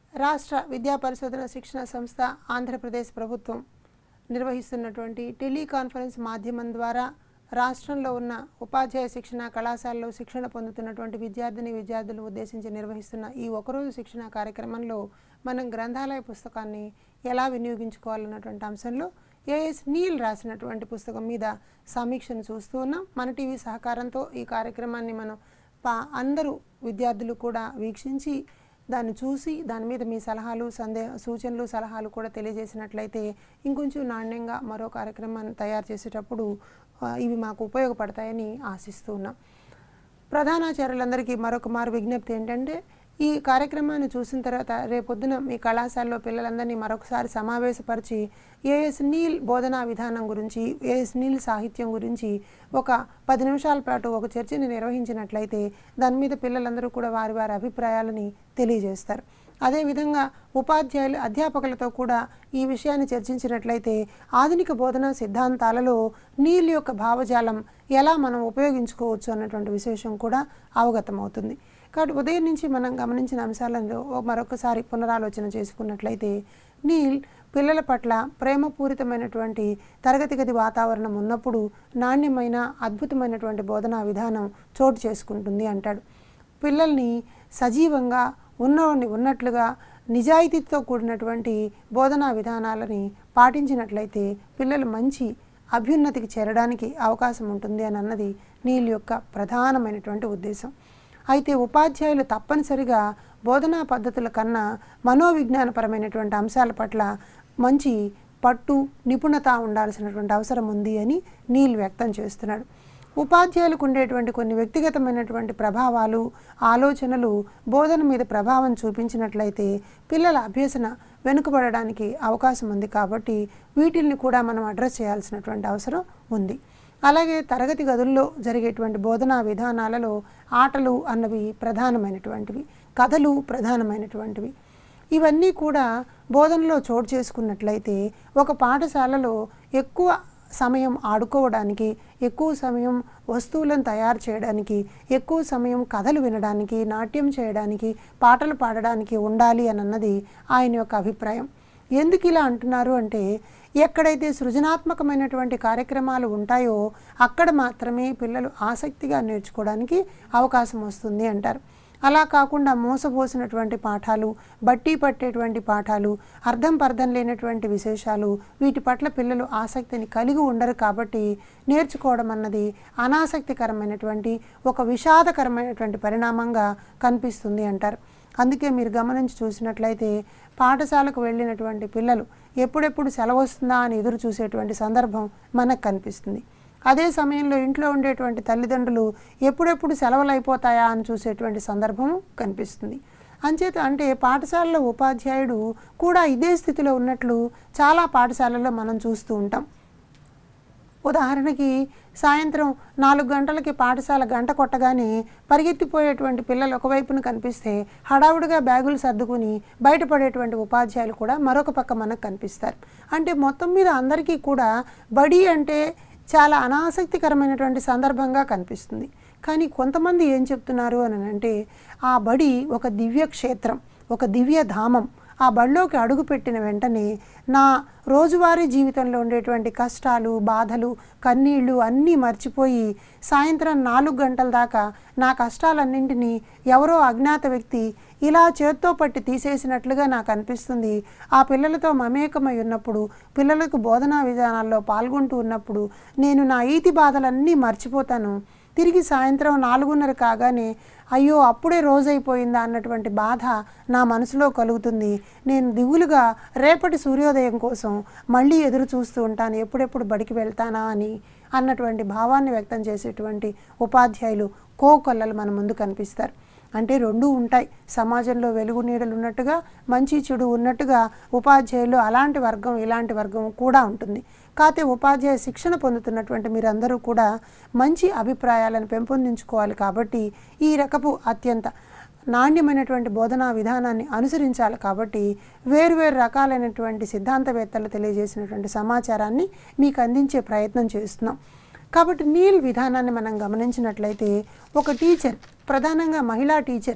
రాష్ట్ర విద్యా పరిశోధన శిక్షణ సంస్థ ఆంధ్రప్రదేశ్ ప్రభుత్వం నిర్వహిస్తున్నటువంటి టెలికాన్ఫరెన్స్ మాధ్యమం ద్వారా రాష్ట్రంలో ఉన్న ఉపాధ్యాయ శిక్షణ కళాశాలలో శిక్షణ పొందుతున్నటువంటి విద్యార్థిని విద్యార్థులను ఉద్దేశించి నిర్వహిస్తున్న ఈ ఒకరోజు శిక్షణ కార్యక్రమంలో మనం గ్రంథాలయ పుస్తకాన్ని ఎలా వినియోగించుకోవాలన్నటువంటి అంశంలో ఏఎస్ నీల్ రాసినటువంటి పుస్తకం మీద సమీక్షను చూస్తూ ఉన్నాం మన టీవీ సహకారంతో ఈ కార్యక్రమాన్ని మనం పా అందరూ విద్యార్థులు కూడా వీక్షించి దాన్ని చూసి దాని మీద మీ సలహాలు సందే సూచనలు సలహాలు కూడా తెలియజేసినట్లయితే ఇంకొంచెం నాణ్యంగా మరో కార్యక్రమాన్ని తయారు చేసేటప్పుడు ఆ, ఇవి మాకు ఉపయోగపడతాయని ఆశిస్తూ ఉన్నాం ప్రధానాచార్యులందరికీ మరొక మారు విజ్ఞప్తి ఏంటంటే ఈ కార్యక్రమాన్ని చూసిన తర్వాత రేపొద్దున మీ కళాశాలలో పిల్లలందరినీ మరొకసారి సమావేశపరిచి ఏఎస్ నీల్ బోధనా విధానం గురించి ఏఎస్ నీల్ సాహిత్యం గురించి ఒక పది నిమిషాల పాటు ఒక చర్చని నిర్వహించినట్లయితే దాని మీద పిల్లలందరూ కూడా వారి వారి అభిప్రాయాలని తెలియజేస్తారు అదేవిధంగా ఉపాధ్యాయులు అధ్యాపకులతో కూడా ఈ విషయాన్ని చర్చించినట్లయితే ఆధునిక బోధనా సిద్ధాంతాలలో నీల్ యొక్క భావజాలం ఎలా మనం ఉపయోగించుకోవచ్చు అన్నటువంటి విశేషం కూడా అవగతమవుతుంది కాబట్టి ఉదయం నుంచి మనం గమనించిన అంశాలను ఓ మరొకసారి పునరాలోచన చేసుకున్నట్లయితే నీల్ పిల్లల పట్ల ప్రేమపూరితమైనటువంటి తరగతి గది వాతావరణం ఉన్నప్పుడు నాణ్యమైన అద్భుతమైనటువంటి బోధనా విధానం చోటు చేసుకుంటుంది అంటాడు పిల్లల్ని సజీవంగా ఉన్నవాడిని ఉన్నట్లుగా నిజాయితీతో కూడినటువంటి బోధనా విధానాలని పాటించినట్లయితే పిల్లలు మంచి అభ్యున్నతికి చేరడానికి అవకాశం ఉంటుంది అని అన్నది నీల్ యొక్క ప్రధానమైనటువంటి ఉద్దేశం అయితే ఉపాధ్యాయులు తప్పనిసరిగా బోధనా పద్ధతుల కన్నా మనోవిజ్ఞానపరమైనటువంటి అంశాల పట్ల మంచి పట్టు నిపుణత ఉండాల్సినటువంటి అవసరం ఉంది అని నీల్ వ్యక్తం చేస్తున్నాడు ఉపాధ్యాయులకు ఉండేటువంటి కొన్ని వ్యక్తిగతమైనటువంటి ప్రభావాలు ఆలోచనలు బోధన మీద ప్రభావం చూపించినట్లయితే పిల్లల అభ్యసన వెనుకబడడానికి అవకాశం ఉంది కాబట్టి వీటిల్ని కూడా మనం అడ్రస్ చేయాల్సినటువంటి అవసరం ఉంది అలాగే తరగతి గదుల్లో జరిగేటువంటి బోధనా విధానాలలో ఆటలు అన్నవి ప్రధానమైనటువంటివి కథలు ప్రధానమైనటువంటివి ఇవన్నీ కూడా బోధనలో చోటు చేసుకున్నట్లయితే ఒక పాఠశాలలో ఎక్కువ సమయం ఆడుకోవడానికి ఎక్కువ సమయం వస్తువులను తయారు చేయడానికి ఎక్కువ సమయం కథలు వినడానికి నాట్యం చేయడానికి పాటలు పాడడానికి ఉండాలి అని అన్నది ఆయన యొక్క అభిప్రాయం ఎందుకు ఇలా అంటున్నారు అంటే ఎక్కడైతే సృజనాత్మకమైనటువంటి కార్యక్రమాలు ఉంటాయో అక్కడ మాత్రమే పిల్లలు ఆసక్తిగా నేర్చుకోవడానికి అవకాశం వస్తుంది అంటారు అలా కాకుండా మోసపోసినటువంటి పాఠాలు బట్టి పట్టేటువంటి పాఠాలు అర్థం పర్థం లేనటువంటి విశేషాలు వీటి పట్ల పిల్లలు ఆసక్తిని కలిగి ఉండరు కాబట్టి నేర్చుకోవడం అన్నది అనాసక్తికరమైనటువంటి ఒక విషాదకరమైనటువంటి పరిణామంగా కనిపిస్తుంది అంటారు అందుకే మీరు గమనించి చూసినట్లయితే పాఠశాలకు వెళ్ళినటువంటి పిల్లలు ఎప్పుడెప్పుడు సెలవు వస్తుందా అని ఎదురు చూసేటువంటి సందర్భం మనకు కనిపిస్తుంది అదే సమయంలో ఇంట్లో ఉండేటువంటి తల్లిదండ్రులు ఎప్పుడెప్పుడు సెలవులు అయిపోతాయా అని చూసేటువంటి సందర్భం కనిపిస్తుంది అంచేత అంటే పాఠశాలలో ఉపాధ్యాయుడు కూడా ఇదే స్థితిలో ఉన్నట్లు చాలా పాఠశాలల్లో మనం చూస్తూ ఉంటాం ఉదాహరణకి సాయంత్రం నాలుగు గంటలకి పాఠశాల గంట కొట్టగానే పరిగెత్తిపోయేటువంటి పిల్లలు ఒకవైపున కనిపిస్తే హడావుడిగా బ్యాగులు సర్దుకుని బయటపడేటువంటి ఉపాధ్యాయులు కూడా మరొక పక్క మనకు కనిపిస్తారు అంటే మొత్తం మీద అందరికీ కూడా బడి అంటే చాలా అనాసక్తికరమైనటువంటి సందర్భంగా కనిపిస్తుంది కానీ కొంతమంది ఏం చెప్తున్నారు అని అంటే ఆ బడి ఒక దివ్య క్షేత్రం ఒక దివ్య ధామం ఆ బడిలోకి అడుగు పెట్టిన వెంటనే నా రోజువారీ జీవితంలో ఉండేటువంటి కష్టాలు బాధలు కన్నీళ్లు అన్నీ మర్చిపోయి సాయంత్రం నాలుగు గంటల దాకా నా కష్టాలన్నింటినీ ఎవరో అజ్ఞాత వ్యక్తి ఇలా చేత్తో పట్టి తీసేసినట్లుగా నాకు అనిపిస్తుంది ఆ పిల్లలతో మమేకమై ఉన్నప్పుడు పిల్లలకు బోధనా విధానాల్లో పాల్గొంటూ ఉన్నప్పుడు నేను నా ఈతి బాధలన్నీ మర్చిపోతాను తిరిగి సాయంత్రం నాలుగున్నర కాగానే అయ్యో అప్పుడే రోజైపోయిందా అన్నటువంటి బాధ నా మనసులో కలుగుతుంది నేను దిగులుగా రేపటి సూర్యోదయం కోసం మళ్ళీ ఎదురు చూస్తూ ఉంటాను ఎప్పుడెప్పుడు బడికి వెళ్తానా అని అన్నటువంటి భావాన్ని వ్యక్తం చేసేటువంటి ఉపాధ్యాయులు కోకొల్లలు మన ముందు కనిపిస్తారు అంటే రెండూ ఉంటాయి సమాజంలో వెలుగు నీడలు ఉన్నట్టుగా మంచి చెడు ఉన్నట్టుగా ఉపాధ్యాయులు అలాంటి వర్గం ఇలాంటి వర్గం కూడా ఉంటుంది కాకపోతే ఉపాధ్యాయ శిక్షణ పొందుతున్నటువంటి మీరందరూ కూడా మంచి అభిప్రాయాలను పెంపొందించుకోవాలి కాబట్టి ఈ రకపు అత్యంత నాణ్యమైనటువంటి బోధనా విధానాన్ని అనుసరించాలి కాబట్టి వేరువేరు రకాలైనటువంటి సిద్ధాంతవేత్తలు తెలియజేసినటువంటి సమాచారాన్ని మీకు అందించే ప్రయత్నం చేస్తున్నాం కాబట్టి నీల్ విధానాన్ని మనం గమనించినట్లయితే ఒక టీచర్ ప్రధానంగా మహిళా టీచర్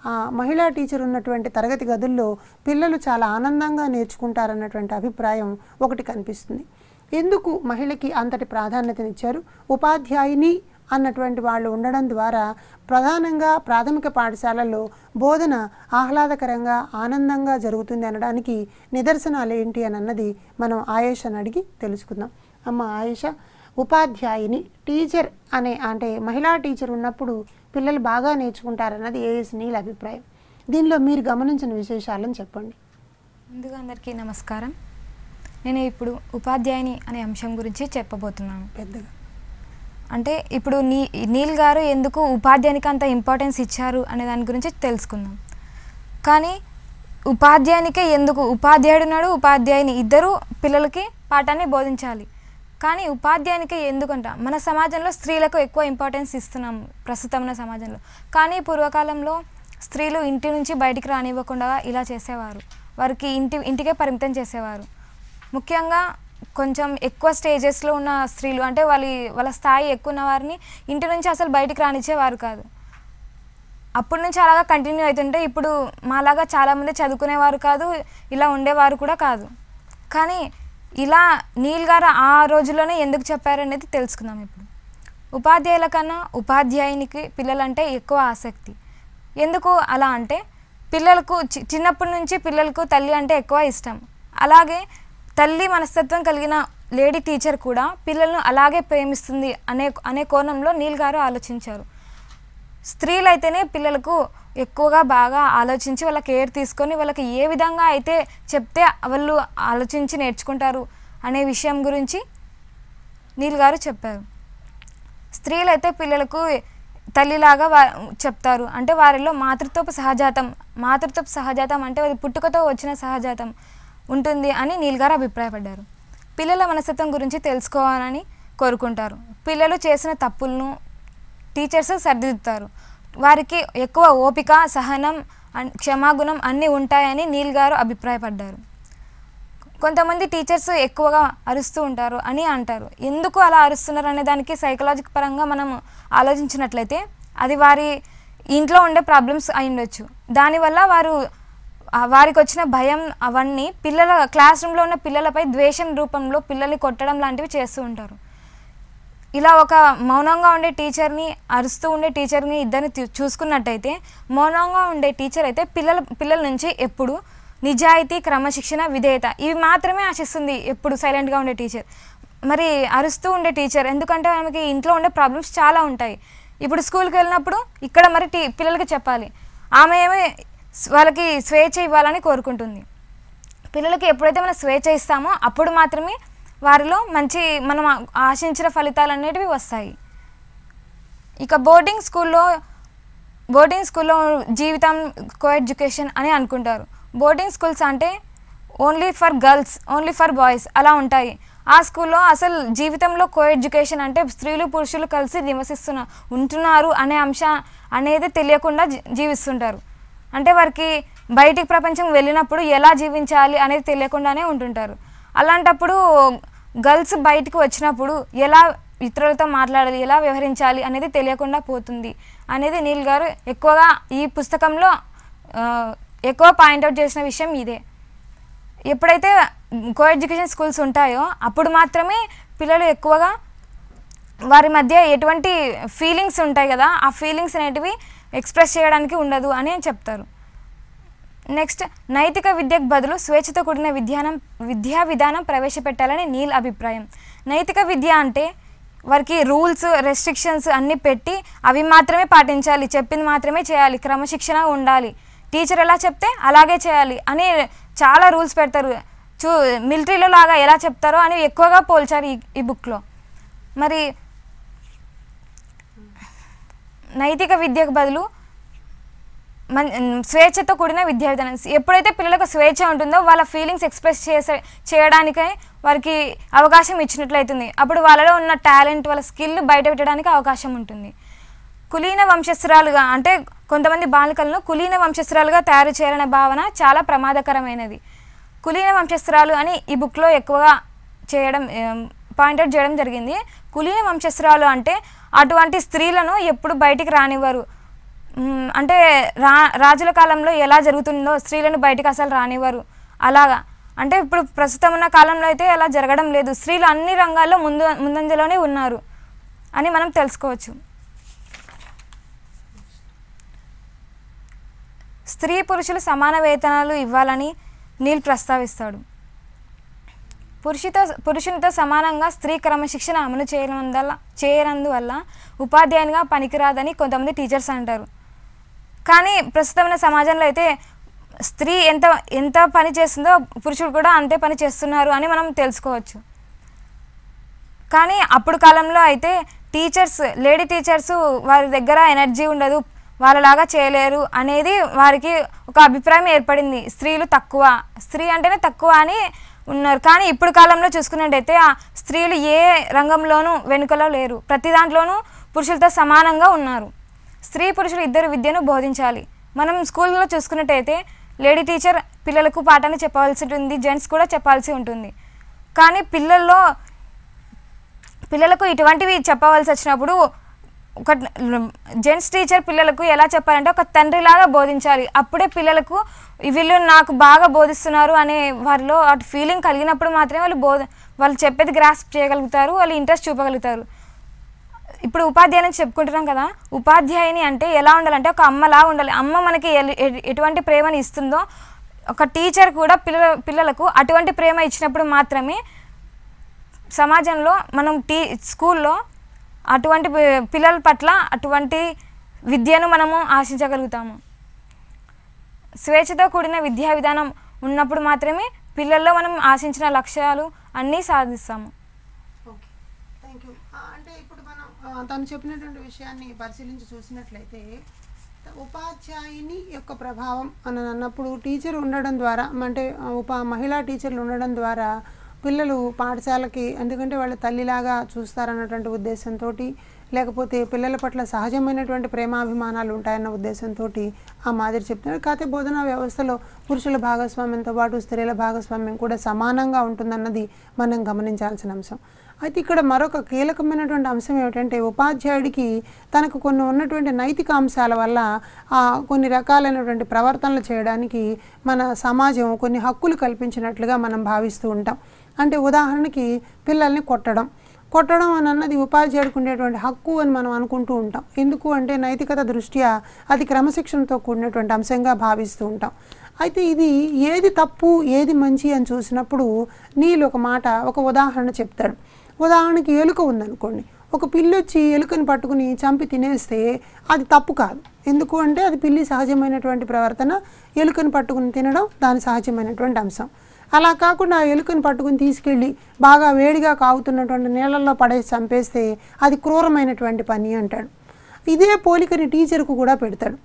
ఆ మహిళా టీచర్ ఉన్నటువంటి తరగతి గదుల్లో పిల్లలు చాలా ఆనందంగా నేర్చుకుంటారన్నటువంటి అభిప్రాయం ఒకటి కనిపిస్తుంది ఎందుకు మహిళకి అంతటి ప్రాధాన్యతనిచ్చారు ఉపాధ్యాయుని అన్నటువంటి వాళ్ళు ఉండడం ద్వారా ప్రధానంగా ప్రాథమిక పాఠశాలల్లో బోధన ఆహ్లాదకరంగా ఆనందంగా జరుగుతుంది అనడానికి నిదర్శనాలు ఏంటి అని అన్నది మనం ఆయేషని అడిగి తెలుసుకుందాం అమ్మ ఆయేష ఉపాధ్యాయుని టీచర్ అనే అంటే మహిళా టీచర్ ఉన్నప్పుడు పిల్లలు బాగా నేర్చుకుంటారన్నది ఏఎస్ నీళ్ళ అభిప్రాయం దీనిలో మీరు గమనించిన విశేషాలను చెప్పండి ముందుగా అందరికీ నమస్కారం నేను ఇప్పుడు ఉపాధ్యాయుని అనే అంశం గురించి చెప్పబోతున్నాను పెద్దగా అంటే ఇప్పుడు నీ నీల్ గారు ఎందుకు ఉపాధ్యాయునికి అంత ఇంపార్టెన్స్ ఇచ్చారు అనే దాని గురించి తెలుసుకుందాం కానీ ఉపాధ్యాయునికే ఎందుకు ఉపాధ్యాయుడు ఉన్నాడు ఉపాధ్యాయుని ఇద్దరు పిల్లలకి పాఠాన్ని బోధించాలి కానీ ఉపాధ్యాయునికే ఎందుకంట మన సమాజంలో స్త్రీలకు ఎక్కువ ఇంపార్టెన్స్ ఇస్తున్నాం ప్రస్తుతం ఉన్న సమాజంలో కానీ పూర్వకాలంలో స్త్రీలు ఇంటి నుంచి బయటికి రానివ్వకుండా ఇలా చేసేవారు వారికి ఇంటి ఇంటికే పరిమితం చేసేవారు ముఖ్యంగా కొంచెం ఎక్కువ స్టేజెస్లో ఉన్న స్త్రీలు అంటే వాళ్ళ వాళ్ళ స్థాయి ఎక్కువ ఉన్న వారిని ఇంటి నుంచి అసలు బయటికి రానిచ్చేవారు కాదు అప్పటి నుంచి అలాగా కంటిన్యూ అవుతుంటే ఇప్పుడు మాలాగా చాలామంది చదువుకునేవారు కాదు ఇలా ఉండేవారు కూడా కాదు కానీ ఇలా నీల్ గారు ఆ రోజుల్లోనే ఎందుకు చెప్పారనేది తెలుసుకుందాం ఇప్పుడు ఉపాధ్యాయుల కన్నా ఉపాధ్యాయునికి పిల్లలంటే ఎక్కువ ఆసక్తి ఎందుకు అలా అంటే పిల్లలకు చి- చిన్నప్పటి నుంచి పిల్లలకు తల్లి అంటే ఎక్కువ ఇష్టం అలాగే తల్లి మనస్తత్వం కలిగిన లేడీ టీచర్ కూడా పిల్లలను అలాగే ప్రేమిస్తుంది అనే అనే కోణంలో నీల్ గారు ఆలోచించారు స్త్రీలు అయితేనే పిల్లలకు ఎక్కువగా బాగా ఆలోచించి వాళ్ళ కేర్ తీసుకొని వాళ్ళకి ఏ విధంగా అయితే చెప్తే వాళ్ళు ఆలోచించి నేర్చుకుంటారు అనే విషయం గురించి నీల్ గారు చెప్పారు స్త్రీలు అయితే పిల్లలకు తల్లిలాగా వా చెప్తారు అంటే వారిలో మాతృత్వపు సహజాతం మాతృత్వపు సహజాతం అంటే అది పుట్టుకతో వచ్చిన సహజాతం ఉంటుంది అని నీల్ గారు అభిప్రాయపడ్డారు పిల్లల మనస్తత్వం గురించి తెలుసుకోవాలని కోరుకుంటారు పిల్లలు చేసిన తప్పులను టీచర్స్ సరిదిద్దుతారు వారికి ఎక్కువ ఓపిక సహనం అన్- క్షమాగుణం అన్నీ ఉంటాయని నీల్ గారు అభిప్రాయపడ్డారు కొంతమంది టీచర్స్ ఎక్కువగా అరుస్తూ ఉంటారు అని అంటారు ఎందుకు అలా అరుస్తున్నారు అనే దానికి సైకలాజిక్ పరంగా మనం ఆలోచించినట్లయితే అది వారి ఇంట్లో ఉండే ప్రాబ్లమ్స్ అయి ఉండొచ్చు దానివల్ల వారు ఆ వారికి వచ్చిన భయం అవన్నీ పిల్లల క్లాస్ రూమ్లో ఉన్న పిల్లలపై ద్వేషం రూపంలో పిల్లల్ని కొట్టడం లాంటివి చేస్తూ ఉంటారు ఇలా ఒక మౌనంగా ఉండే టీచర్ని అరుస్తూ ఉండే టీచర్ని ఇద్దరిని తీ- చూసుకున్నట్టయితే మౌనంగా ఉండే టీచర్ అయితే పిల్లల పిల్లల నుంచి ఎప్పుడు నిజాయితీ క్రమశిక్షణ విధేయత ఇవి మాత్రమే ఆశిస్తుంది ఎప్పుడు సైలెంట్గా ఉండే టీచర్ మరి అరుస్తూ ఉండే టీచర్ ఎందుకంటే ఆమెకి ఇంట్లో ఉండే ప్రాబ్లమ్స్ చాలా ఉంటాయి ఇప్పుడు స్కూల్కి వెళ్ళినప్పుడు ఇక్కడ మరి టీ పిల్లలకి చెప్పాలి ఆమె ఏమి స్- వాళ్ళకి స్వేచ్ఛ ఇవ్వాలని కోరుకుంటుంది పిల్లలకి ఎప్పుడైతే మనం స్వేచ్ఛ ఇస్తామో అప్పుడు మాత్రమే వారిలో మంచి మనం ఆ- ఆశించిన ఫలితాలు అనేటివి వస్తాయి ఇక బోర్డింగ్ స్కూల్లో బోర్డింగ్ స్కూల్లో జీవితం కో ఎడ్యుకేషన్ అని అనుకుంటారు బోర్డింగ్ స్కూల్స్ అంటే only for girls only for boys అలా ఉంటాయి ఆ స్కూల్లో అసలు జీవితంలో కో ఎడ్యుకేషన్ అంటే స్త్రీలు పురుషులు కలిసి నివసిస్తున్న ఉంటున్నారు అనే అంశం అనేది తెలియకుండా జీ- జీవిస్తుంటారు అంటే వారికి బయటికి ప్రపంచం వెళ్ళినప్పుడు ఎలా జీవించాలి అనేది తెలియకుండానే ఉంటుంటారు అలాంటప్పుడు గర్ల్స్ బయటికి వచ్చినప్పుడు ఎలా ఇతరులతో మాట్లాడాలి ఎలా వ్యవహరించాలి అనేది తెలియకుండా పోతుంది అనేది నీల్ గారు ఎక్కువగా ఈ పుస్తకంలో ఆ, ఎక్కువ పాయింట్అవుట్ చేసిన విషయం ఇదే ఎప్పుడైతే కో ఎడ్యుకేషన్ స్కూల్స్ ఉంటాయో అప్పుడు మాత్రమే పిల్లలు ఎక్కువగా వారి మధ్య ఎటువంటి ఫీలింగ్స్ ఉంటాయి కదా ఆ ఫీలింగ్స్ అనేటివి ఎక్స్ప్రెస్ చేయడానికి ఉండదు అని చెప్తారు నెక్స్ట్ నైతిక విద్యకు బదులు స్వేచ్ఛతో కూడిన విద్యానం విద్యా విధానం ప్రవేశపెట్టాలని నీల్ అభిప్రాయం నైతిక విద్య అంటే వారికి రూల్స్ రెస్ట్రిక్షన్స్ అన్నీ పెట్టి అవి మాత్రమే పాటించాలి చెప్పింది మాత్రమే చేయాలి క్రమశిక్షణ ఉండాలి టీచర్ ఎలా చెప్తే అలాగే చేయాలి అని చాలా రూల్స్ పెడతారు చూ మిలిటరీలో లాగా ఎలా చెప్తారో అని ఎక్కువగా పోల్చారు ఈ ఈ బుక్లో మరి నైతిక విద్యకు బదులు మన స్వేచ్ఛతో కూడిన విద్యా విధానం ఎప్పుడైతే పిల్లలకు స్వేచ్ఛ ఉంటుందో వాళ్ళ ఫీలింగ్స్ ఎక్స్ప్రెస్ చేసే చేయడానికే వారికి అవకాశం ఇచ్చినట్లయితుంది అప్పుడు వాళ్ళలో ఉన్న టాలెంట్ వాళ్ళ స్కిల్ బయట పెట్టడానికి అవకాశం ఉంటుంది కులీన వంశస్థురాలుగా అంటే కొంతమంది బాలికలను కులీన వంశస్థురాలుగా తయారు చేయాలనే భావన చాలా ప్రమాదకరమైనది కులీన వంశస్థురాలు అని ఈ బుక్లో ఎక్కువగా చేయడం పాయింట్అవుట్ చేయడం జరిగింది కులీన వంశస్థురాలు అంటే అటువంటి స్త్రీలను ఎప్పుడు బయటికి రానివ్వరు మ్, అంటే రా రాజుల కాలంలో ఎలా జరుగుతుందో స్త్రీలను బయటకు అసలు రానివ్వరు అలాగా అంటే ఇప్పుడు ప్రస్తుతం ఉన్న కాలంలో అయితే అలా జరగడం లేదు స్త్రీలు అన్ని రంగాల్లో ముందు ముందంజలోనే ఉన్నారు అని మనం తెలుసుకోవచ్చు స్త్రీ పురుషులు సమాన వేతనాలు ఇవ్వాలని నీల్ ప్రస్తావిస్తాడు పురుషుతో పురుషునితో సమానంగా స్త్రీ క్రమశిక్షణ అమలు చేయనందల చేయనందువల్ల ఉపాధ్యాయునిగా పనికిరాదని కొంతమంది టీచర్స్ అంటారు కానీ ప్రస్తుతం ఉన్న సమాజంలో అయితే స్త్రీ ఎంత ఎంత పని చేస్తుందో పురుషుడు కూడా అంతే పని చేస్తున్నారు అని మనం తెలుసుకోవచ్చు కానీ అప్పుడు కాలంలో అయితే టీచర్స్ లేడీ టీచర్స్ వారి దగ్గర ఎనర్జీ ఉండదు వాళ్ళలాగా చేయలేరు అనేది వారికి ఒక అభిప్రాయం ఏర్పడింది స్త్రీలు తక్కువ స్త్రీ అంటేనే తక్కువ అని ఉన్నారు కానీ ఇప్పుడు కాలంలో చూసుకున్నట్టయితే ఆ స్త్రీలు ఏ రంగంలోనూ వెనుకలో లేరు ప్రతి దాంట్లోనూ పురుషులతో సమానంగా ఉన్నారు స్త్రీ పురుషులు ఇద్దరు విద్యను బోధించాలి మనం స్కూల్లో చూసుకున్నట్టయితే లేడీ టీచర్ పిల్లలకు పాఠాన్ని చెప్పవలసి ఉంటుంది జెంట్స్ కూడా చెప్పాల్సి ఉంటుంది కానీ పిల్లల్లో పిల్లలకు ఇటువంటివి చెప్పవలసి వచ్చినప్పుడు ఒక జెంట్స్ టీచర్ పిల్లలకు ఎలా చెప్పాలంటే ఒక తండ్రిలాగా బోధించాలి అప్పుడే పిల్లలకు వీళ్ళు నాకు బాగా బోధిస్తున్నారు అనే వారిలో అటు ఫీలింగ్ కలిగినప్పుడు మాత్రమే వాళ్ళు బోధ వాళ్ళు చెప్పేది గ్రాస్ప్ చేయగలుగుతారు వాళ్ళు ఇంట్రెస్ట్ చూపగలుగుతారు ఇప్పుడు ఉపాధ్యాయుని చెప్పుకుంటున్నాం కదా ఉపాధ్యాయుని అంటే ఎలా ఉండాలంటే ఒక అమ్మలా ఉండాలి అమ్మ మనకి ఎల్- ఎ- ఎటువంటి ప్రేమని ఇస్తుందో ఒక టీచర్ కూడా పిల్లల పిల్లలకు అటువంటి ప్రేమ ఇచ్చినప్పుడు మాత్రమే సమాజంలో మనం టీ స్కూల్లో అటువంటి పి- పిల్లల పట్ల అటువంటి విద్యను మనము ఆశించగలుగుతాము స్వేచ్ఛతో కూడిన విద్యా విధానం ఉన్నప్పుడు మాత్రమే పిల్లల్లో మనం ఆశించిన లక్ష్యాలు అన్నీ సాధిస్తాము ఓకే థ్యాంక్ యూ అంటే ఇప్పుడు మనం ఆ, తను చెప్పినటువంటి విషయాన్ని పరిశీలించి చూసినట్లయితే ఉపాధ్యాయుని యొక్క ప్రభావం అని అన్నప్పుడు టీచర్ ఉండడం ద్వారా అంటే ఆ, ఉపా మహిళా టీచర్లు ఉండడం ద్వారా పిల్లలు పాఠశాలకి ఎందుకంటే వాళ్ళ తల్లిలాగా చూస్తారన్నటువంటి ఉద్దేశంతో లేకపోతే పిల్లల పట్ల సహజమైనటువంటి ప్రేమాభిమానాలు ఉంటాయన్న ఉద్దేశంతో ఆ మాదిరి చెప్తున్నారు కాకపోతే బోధనా వ్యవస్థలో పురుషుల భాగస్వామ్యంతో పాటు స్త్రీల భాగస్వామ్యం కూడా సమానంగా ఉంటుందన్నది మనం గమనించాల్సిన అంశం అయితే ఇక్కడ మరొక కీలకమైనటువంటి అంశం ఏమిటంటే ఉపాధ్యాయుడికి తనకు కొన్ని ఉన్నటువంటి నైతిక అంశాల వల్ల ఆ, కొన్ని రకాలైనటువంటి ప్రవర్తనలు చేయడానికి మన సమాజం కొన్ని హక్కులు కల్పించినట్లుగా మనం భావిస్తూ ఉంటాం అంటే ఉదాహరణకి పిల్లల్ని కొట్టడం కొట్టడం అని అన్నది ఉపాధ్యాయుడికి ఉండేటువంటి హక్కు అని మనం అనుకుంటూ ఉంటాం ఎందుకు అంటే నైతికత దృష్ట్యా అది క్రమశిక్షణతో కూడినటువంటి అంశంగా భావిస్తూ ఉంటాం అయితే ఇది ఏది తప్పు ఏది మంచి అని చూసినప్పుడు నీళ్ళు ఒక మాట ఒక ఉదాహరణ చెప్తాడు ఉదాహరణకి ఎలుక ఉందనుకోండి ఒక పిల్లి వచ్చి ఎలుకని పట్టుకుని చంపి తినేస్తే అది తప్పు కాదు ఎందుకు అంటే అది పిల్లి సహజమైనటువంటి ప్రవర్తన ఎలుకని పట్టుకుని తినడం దాని సహజమైనటువంటి అంశం అలా కాకుండా ఆ ఎలుకని పట్టుకుని తీసుకెళ్ళి బాగా వేడిగా కాగుతున్నటువంటి నీళ్ళల్లో పడేసి చంపేస్తే అది క్రూరమైనటువంటి పని అంటాడు ఇదే పోలికని టీచర్కు కూడా పెడతాడు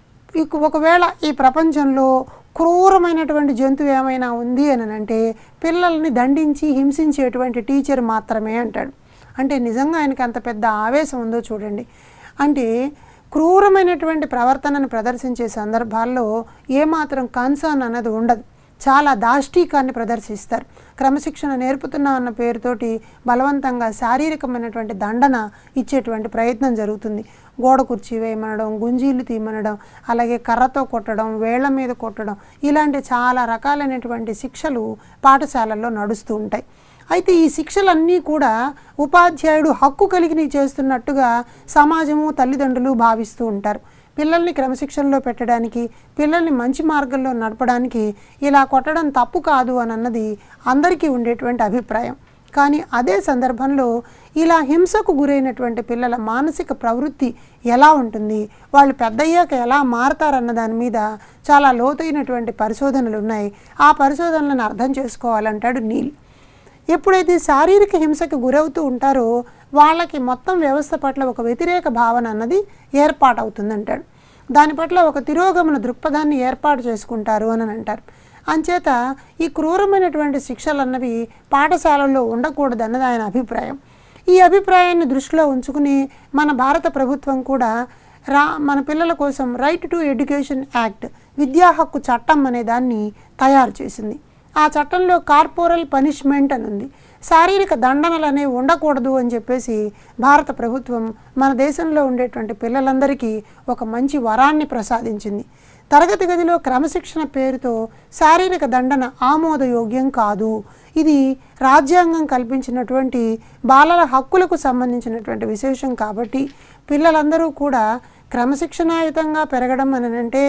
ఇక ఒకవేళ ఈ ప్రపంచంలో క్రూరమైనటువంటి జంతువు ఏమైనా ఉంది అని అంటే పిల్లల్ని దండించి హింసించేటువంటి టీచర్ మాత్రమే అంటాడు అంటే నిజంగా ఆయనకి అంత పెద్ద ఆవేశం ఉందో చూడండి అంటే క్రూరమైనటువంటి ప్రవర్తనను ప్రదర్శించే సందర్భాల్లో ఏమాత్రం కన్సర్న్ అన్నది ఉండదు చాలా దాష్టీకాన్ని ప్రదర్శిస్తారు క్రమశిక్షణ నేర్పుతున్నా అన్న పేరుతోటి బలవంతంగా శారీరకమైనటువంటి దండన ఇచ్చేటువంటి ప్రయత్నం జరుగుతుంది గోడ కుర్చీ వేయమనడం గుంజీలు తీయమనడం అలాగే కర్రతో కొట్టడం వేళ్ల మీద కొట్టడం ఇలాంటి చాలా రకాలైనటువంటి శిక్షలు పాఠశాలల్లో నడుస్తూ ఉంటాయి అయితే ఈ శిక్షలన్నీ కూడా ఉపాధ్యాయుడు హక్కు కలిగి చేస్తున్నట్టుగా సమాజము తల్లిదండ్రులు భావిస్తూ ఉంటారు పిల్లల్ని క్రమశిక్షణలో పెట్టడానికి పిల్లల్ని మంచి మార్గంలో నడపడానికి ఇలా కొట్టడం తప్పు కాదు అని అన్నది అందరికీ ఉండేటువంటి అభిప్రాయం కానీ అదే సందర్భంలో ఇలా హింసకు గురైనటువంటి పిల్లల మానసిక ప్రవృత్తి ఎలా ఉంటుంది వాళ్ళు పెద్దయ్యాక ఎలా మారతారన్న దాని మీద చాలా లోతైనటువంటి పరిశోధనలు ఉన్నాయి ఆ పరిశోధనలను అర్థం చేసుకోవాలంటాడు నీల్ ఎప్పుడైతే శారీరక హింసకు గురవుతూ ఉంటారో వాళ్ళకి మొత్తం వ్యవస్థ పట్ల ఒక వ్యతిరేక భావన అన్నది ఏర్పాటవుతుందంటాడు దాని పట్ల ఒక తిరోగమన దృక్పథాన్ని ఏర్పాటు చేసుకుంటారు అని అంటారు అంచేత ఈ క్రూరమైనటువంటి శిక్షలు అన్నవి పాఠశాలల్లో ఉండకూడదు అన్నది ఆయన అభిప్రాయం ఈ అభిప్రాయాన్ని దృష్టిలో ఉంచుకుని మన భారత ప్రభుత్వం కూడా రా మన పిల్లల కోసం రైట్ టు ఎడ్యుకేషన్ యాక్ట్ విద్యా హక్కు చట్టం అనే దాన్ని తయారు చేసింది ఆ చట్టంలో కార్పోరల్ పనిష్మెంట్ అని ఉంది శారీరక దండనలు అనేవి ఉండకూడదు అని చెప్పేసి భారత ప్రభుత్వం మన దేశంలో ఉండేటువంటి పిల్లలందరికీ ఒక మంచి వరాన్ని ప్రసాదించింది తరగతి గదిలో క్రమశిక్షణ పేరుతో శారీరక దండన ఆమోదయోగ్యం కాదు ఇది రాజ్యాంగం కల్పించినటువంటి బాలల హక్కులకు సంబంధించినటువంటి విశేషం కాబట్టి పిల్లలందరూ కూడా క్రమశిక్షణాయుతంగా పెరగడం అని అంటే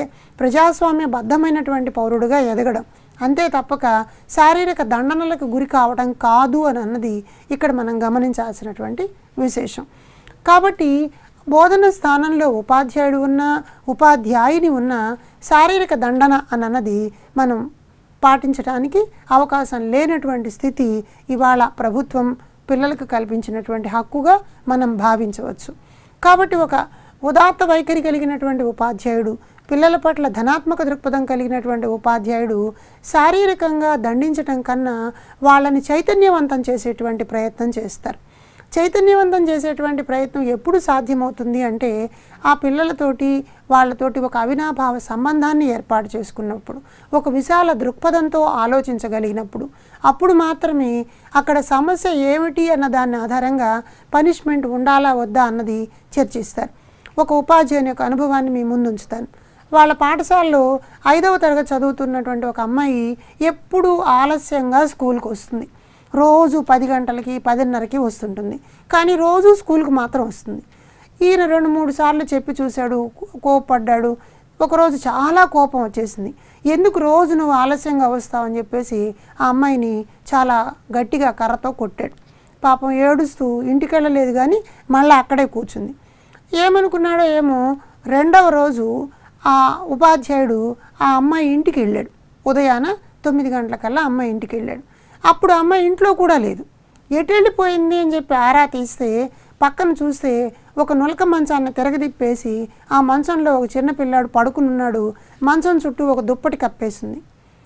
ప్రజాస్వామ్యబద్ధమైనటువంటి పౌరుడుగా ఎదగడం అంతే తప్పక శారీరక దండనలకు గురి కావడం కాదు అని అన్నది ఇక్కడ మనం గమనించాల్సినటువంటి విశేషం కాబట్టి బోధన స్థానంలో ఉపాధ్యాయుడు ఉన్న ఉపాధ్యాయుని ఉన్న శారీరక దండన అని అన్నది మనం పాటించడానికి అవకాశం లేనటువంటి స్థితి ఇవాళ ప్రభుత్వం పిల్లలకు కల్పించినటువంటి హక్కుగా మనం భావించవచ్చు కాబట్టి ఒక ఉదాత్త వైఖరి కలిగినటువంటి ఉపాధ్యాయుడు పిల్లల పట్ల ధనాత్మక దృక్పథం కలిగినటువంటి ఉపాధ్యాయుడు శారీరకంగా దండించటం కన్నా వాళ్ళని చైతన్యవంతం చేసేటువంటి ప్రయత్నం చేస్తారు చైతన్యవంతం చేసేటువంటి ప్రయత్నం ఎప్పుడు సాధ్యమవుతుంది అంటే ఆ పిల్లలతోటి వాళ్ళతోటి ఒక అవినాభావ సంబంధాన్ని ఏర్పాటు చేసుకున్నప్పుడు ఒక విశాల దృక్పథంతో ఆలోచించగలిగినప్పుడు అప్పుడు మాత్రమే అక్కడ సమస్య ఏమిటి అన్న దాని ఆధారంగా పనిష్మెంట్ ఉండాలా వద్దా అన్నది చర్చిస్తారు ఒక ఉపాధ్యాయుని యొక్క అనుభవాన్ని మీ ముందు ఉంచుతాను వాళ్ళ పాఠశాలలో ఐదవ తరగతి చదువుతున్నటువంటి ఒక అమ్మాయి ఎప్పుడూ ఆలస్యంగా స్కూల్కి వస్తుంది రోజు పది గంటలకి పదిన్నరకి వస్తుంటుంది కానీ రోజు స్కూల్కి మాత్రం వస్తుంది ఈయన రెండు మూడు సార్లు చెప్పి చూశాడు కోపడ్డాడు ఒకరోజు చాలా కోపం వచ్చేసింది ఎందుకు రోజు నువ్వు ఆలస్యంగా వస్తావని చెప్పేసి ఆ అమ్మాయిని చాలా గట్టిగా కర్రతో కొట్టాడు పాపం ఏడుస్తూ ఇంటికి వెళ్ళలేదు కానీ మళ్ళీ అక్కడే కూర్చుంది ఏమనుకున్నాడో ఏమో రెండవ రోజు ఆ ఉపాధ్యాయుడు ఆ అమ్మాయి ఇంటికి వెళ్ళాడు ఉదయాన తొమ్మిది గంటలకల్లా అమ్మాయి ఇంటికి వెళ్ళాడు అప్పుడు ఆ అమ్మాయి ఇంట్లో కూడా లేదు ఎటు వెళ్ళిపోయింది అని చెప్పి ఆరా తీస్తే పక్కన చూస్తే ఒక నులక మంచాన్ని తిరగదిప్పేసి ఆ మంచంలో ఒక చిన్న పిల్లాడు పడుకుని ఉన్నాడు మంచం చుట్టూ ఒక దుప్పటి కప్పేసింది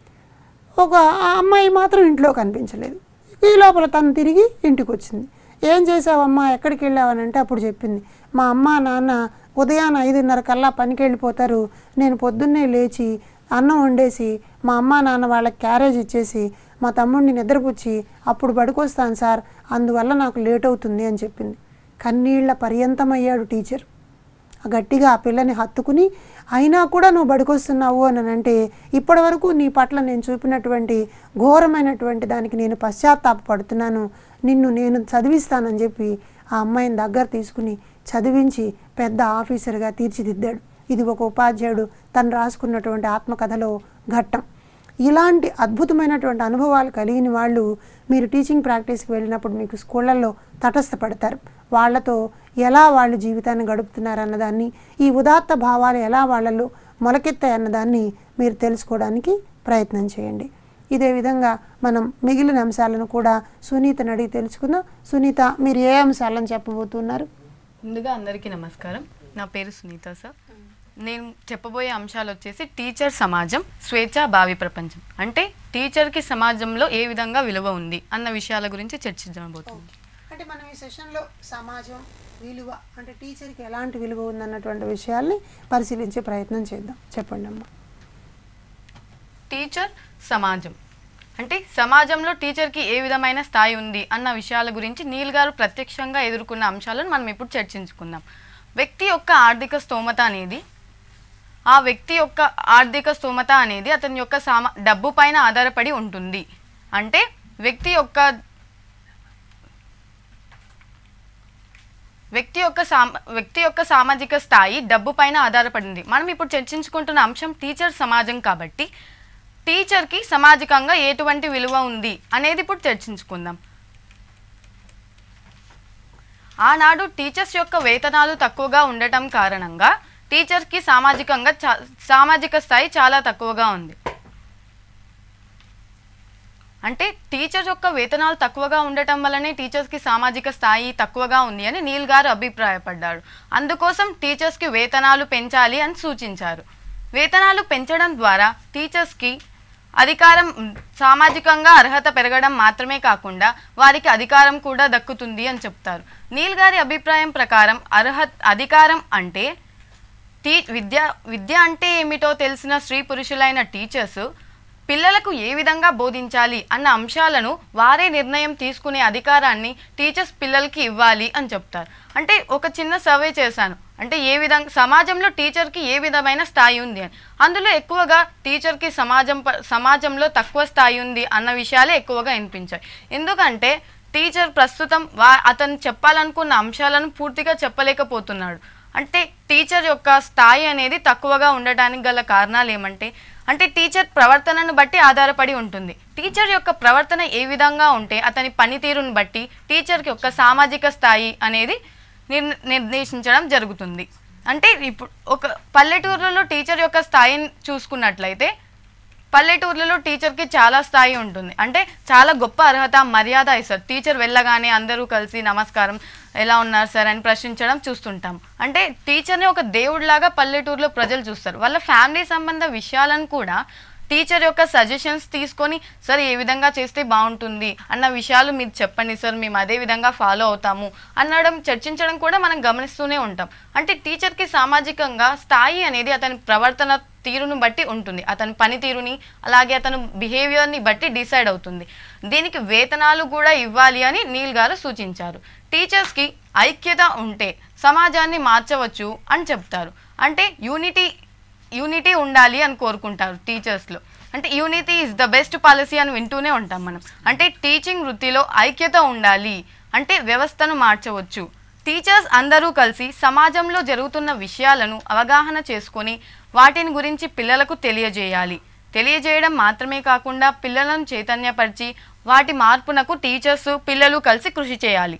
ఒక ఆ అమ్మాయి మాత్రం ఇంట్లో కనిపించలేదు ఈ లోపల తను తిరిగి ఇంటికి వచ్చింది ఏం చేసావమ్మా ఎక్కడికి వెళ్ళావని అంటే అప్పుడు చెప్పింది మా అమ్మ నాన్న ఉదయాన్న ఐదున్నర కల్లా పనికి వెళ్ళిపోతారు నేను పొద్దున్నే లేచి అన్నం వండేసి మా అమ్మ నాన్న వాళ్ళకి క్యారేజ్ ఇచ్చేసి మా తమ్ముడిని నిద్రపుచ్చి అప్పుడు పడుకొస్తాను సార్ అందువల్ల నాకు లేట్ అవుతుంది అని చెప్పింది కన్నీళ్ల పర్యంతమయ్యాడు టీచర్ గట్టిగా ఆ పిల్లని హత్తుకుని అయినా కూడా నువ్వు బడికొస్తున్నావు అని అంటే ఇప్పటివరకు నీ పట్ల నేను చూపినటువంటి ఘోరమైనటువంటి దానికి నేను పశ్చాత్తాపడుతున్నాను నిన్ను నేను చదివిస్తానని చెప్పి ఆ అమ్మాయిని దగ్గర తీసుకుని చదివించి పెద్ద ఆఫీసర్గా తీర్చిదిద్దాడు ఇది ఒక ఉపాధ్యాయుడు తను రాసుకున్నటువంటి ఆత్మకథలో ఘట్టం ఇలాంటి అద్భుతమైనటువంటి అనుభవాలు కలిగిన వాళ్ళు మీరు టీచింగ్ ప్రాక్టీస్కి వెళ్ళినప్పుడు మీకు స్కూళ్ళల్లో తటస్థపడతారు వాళ్ళతో ఎలా వాళ్ళు జీవితాన్ని గడుపుతున్నారు అన్నదాన్ని ఈ ఉదాత్త భావాలు ఎలా వాళ్ళలో మొలకెత్తాయి అన్నదాన్ని మీరు తెలుసుకోవడానికి ప్రయత్నం చేయండి ఇదే విధంగా మనం మిగిలిన అంశాలను కూడా సునీతని అడిగి తెలుసుకుందాం సునీత మీరు ఏ అంశాలను చెప్పబోతున్నారు ముందుగా అందరికీ నమస్కారం నా పేరు సునీత సార్ నేను చెప్పబోయే అంశాలు వచ్చేసి టీచర్ సమాజం స్వేచ్ఛ భావి ప్రపంచం అంటే టీచర్కి సమాజంలో ఏ విధంగా విలువ ఉంది అన్న విషయాల గురించి చర్చించబోతుంది అంటే మనం ఈ సెషన్లో సమాజం విలువ అంటే టీచర్కి ఎలాంటి విలువ ఉందన్నటువంటి విషయాల్ని పరిశీలించే ప్రయత్నం చేద్దాం చెప్పండి అమ్మా టీచర్ సమాజం అంటే సమాజంలో టీచర్కి ఏ విధమైన స్థాయి ఉంది అన్న విషయాల గురించి నీల్ గారు ప్రత్యక్షంగా ఎదుర్కొన్న అంశాలను మనం ఇప్పుడు చర్చించుకుందాం వ్యక్తి యొక్క ఆర్థిక స్తోమత అనేది ఆ వ్యక్తి యొక్క ఆర్థిక స్తోమత అనేది అతని యొక్క సామా డబ్బు పైన ఆధారపడి ఉంటుంది అంటే వ్యక్తి యొక్క వ్యక్తి యొక్క సామ వ్యక్తి యొక్క సామాజిక స్థాయి డబ్బు పైన ఆధారపడింది మనం ఇప్పుడు చర్చించుకుంటున్న అంశం టీచర్ సమాజం కాబట్టి టీచర్కి సామాజికంగా ఎటువంటి విలువ ఉంది అనేది ఇప్పుడు చర్చించుకుందాం ఆనాడు టీచర్స్ యొక్క వేతనాలు తక్కువగా ఉండటం కారణంగా టీచర్కి సామాజికంగా చా సామాజిక స్థాయి చాలా తక్కువగా ఉంది అంటే టీచర్ యొక్క వేతనాలు తక్కువగా ఉండటం వల్లనే టీచర్స్కి సామాజిక స్థాయి తక్కువగా ఉంది అని నీల్ గారు అభిప్రాయపడ్డారు అందుకోసం టీచర్స్కి వేతనాలు పెంచాలి అని సూచించారు వేతనాలు పెంచడం ద్వారా టీచర్స్కి అధికారం సామాజికంగా అర్హత పెరగడం మాత్రమే కాకుండా వారికి అధికారం కూడా దక్కుతుంది అని చెప్తారు నీల్ గారి అభిప్రాయం ప్రకారం అర్హత అధికారం అంటే టీ విద్య విద్య అంటే ఏమిటో తెలిసిన స్త్రీ పురుషులైన టీచర్స్ పిల్లలకు ఏ విధంగా బోధించాలి అన్న అంశాలను వారే నిర్ణయం తీసుకునే అధికారాన్ని టీచర్స్ పిల్లలకి ఇవ్వాలి అని చెప్తారు అంటే ఒక చిన్న సర్వే చేశాను అంటే ఏ విధంగా సమాజంలో టీచర్కి ఏ విధమైన స్థాయి ఉంది అని అందులో ఎక్కువగా టీచర్కి సమాజం ప- సమాజంలో తక్కువ స్థాయి ఉంది అన్న విషయాలే ఎక్కువగా వినిపించాయి ఎందుకంటే టీచర్ ప్రస్తుతం వా అతను చెప్పాలనుకున్న అంశాలను పూర్తిగా చెప్పలేకపోతున్నాడు అంటే టీచర్ యొక్క స్థాయి అనేది తక్కువగా ఉండటానికి గల కారణాలు ఏమంటే అంటే టీచర్ ప్రవర్తనను బట్టి ఆధారపడి ఉంటుంది టీచర్ యొక్క ప్రవర్తన ఏ విధంగా ఉంటే అతని పనితీరును బట్టి టీచర్కి యొక్క సామాజిక స్థాయి అనేది నిర్ నిర్దేశించడం జరుగుతుంది అంటే ఇప్పుడు ఒక పల్లెటూర్లలో టీచర్ యొక్క స్థాయిని చూసుకున్నట్లయితే పల్లెటూర్లలో టీచర్కి చాలా స్థాయి ఉంటుంది అంటే చాలా గొప్ప అర్హత మర్యాద ఇస్తారు టీచర్ వెళ్ళగానే అందరూ కలిసి నమస్కారం ఎలా ఉన్నారు సార్ అని ప్రశ్నించడం చూస్తుంటాం అంటే టీచర్ని ఒక దేవుడిలాగా పల్లెటూరులో ప్రజలు చూస్తారు వాళ్ళ ఫ్యామిలీ సంబంధ విషయాలను కూడా టీచర్ యొక్క సజెషన్స్ తీసుకొని సార్ ఏ విధంగా చేస్తే బాగుంటుంది అన్న విషయాలు మీరు చెప్పండి సార్ మేము అదే విధంగా ఫాలో అవుతాము అనడం చర్చించడం కూడా మనం గమనిస్తూనే ఉంటాం అంటే టీచర్కి సామాజికంగా స్థాయి అనేది అతని ప్రవర్తన తీరును బట్టి ఉంటుంది అతని పనితీరుని అలాగే అతను బిహేవియర్ని బట్టి డిసైడ్ అవుతుంది దీనికి వేతనాలు కూడా ఇవ్వాలి అని నీల్ గారు సూచించారు టీచర్స్కి ఐక్యత ఉంటే సమాజాన్ని మార్చవచ్చు అని చెప్తారు అంటే యూనిటీ యూనిటీ ఉండాలి అని కోరుకుంటారు టీచర్స్లో అంటే unity is the best policy అని వింటూనే ఉంటాం మనం అంటే టీచింగ్ వృత్తిలో ఐక్యత ఉండాలి అంటే వ్యవస్థను మార్చవచ్చు టీచర్స్ అందరూ కలిసి సమాజంలో జరుగుతున్న విషయాలను అవగాహన చేసుకొని వాటిని గురించి పిల్లలకు తెలియజేయాలి తెలియజేయడం మాత్రమే కాకుండా పిల్లలను చైతన్యపరిచి వాటి మార్పునకు టీచర్స్ పిల్లలు కలిసి కృషి చేయాలి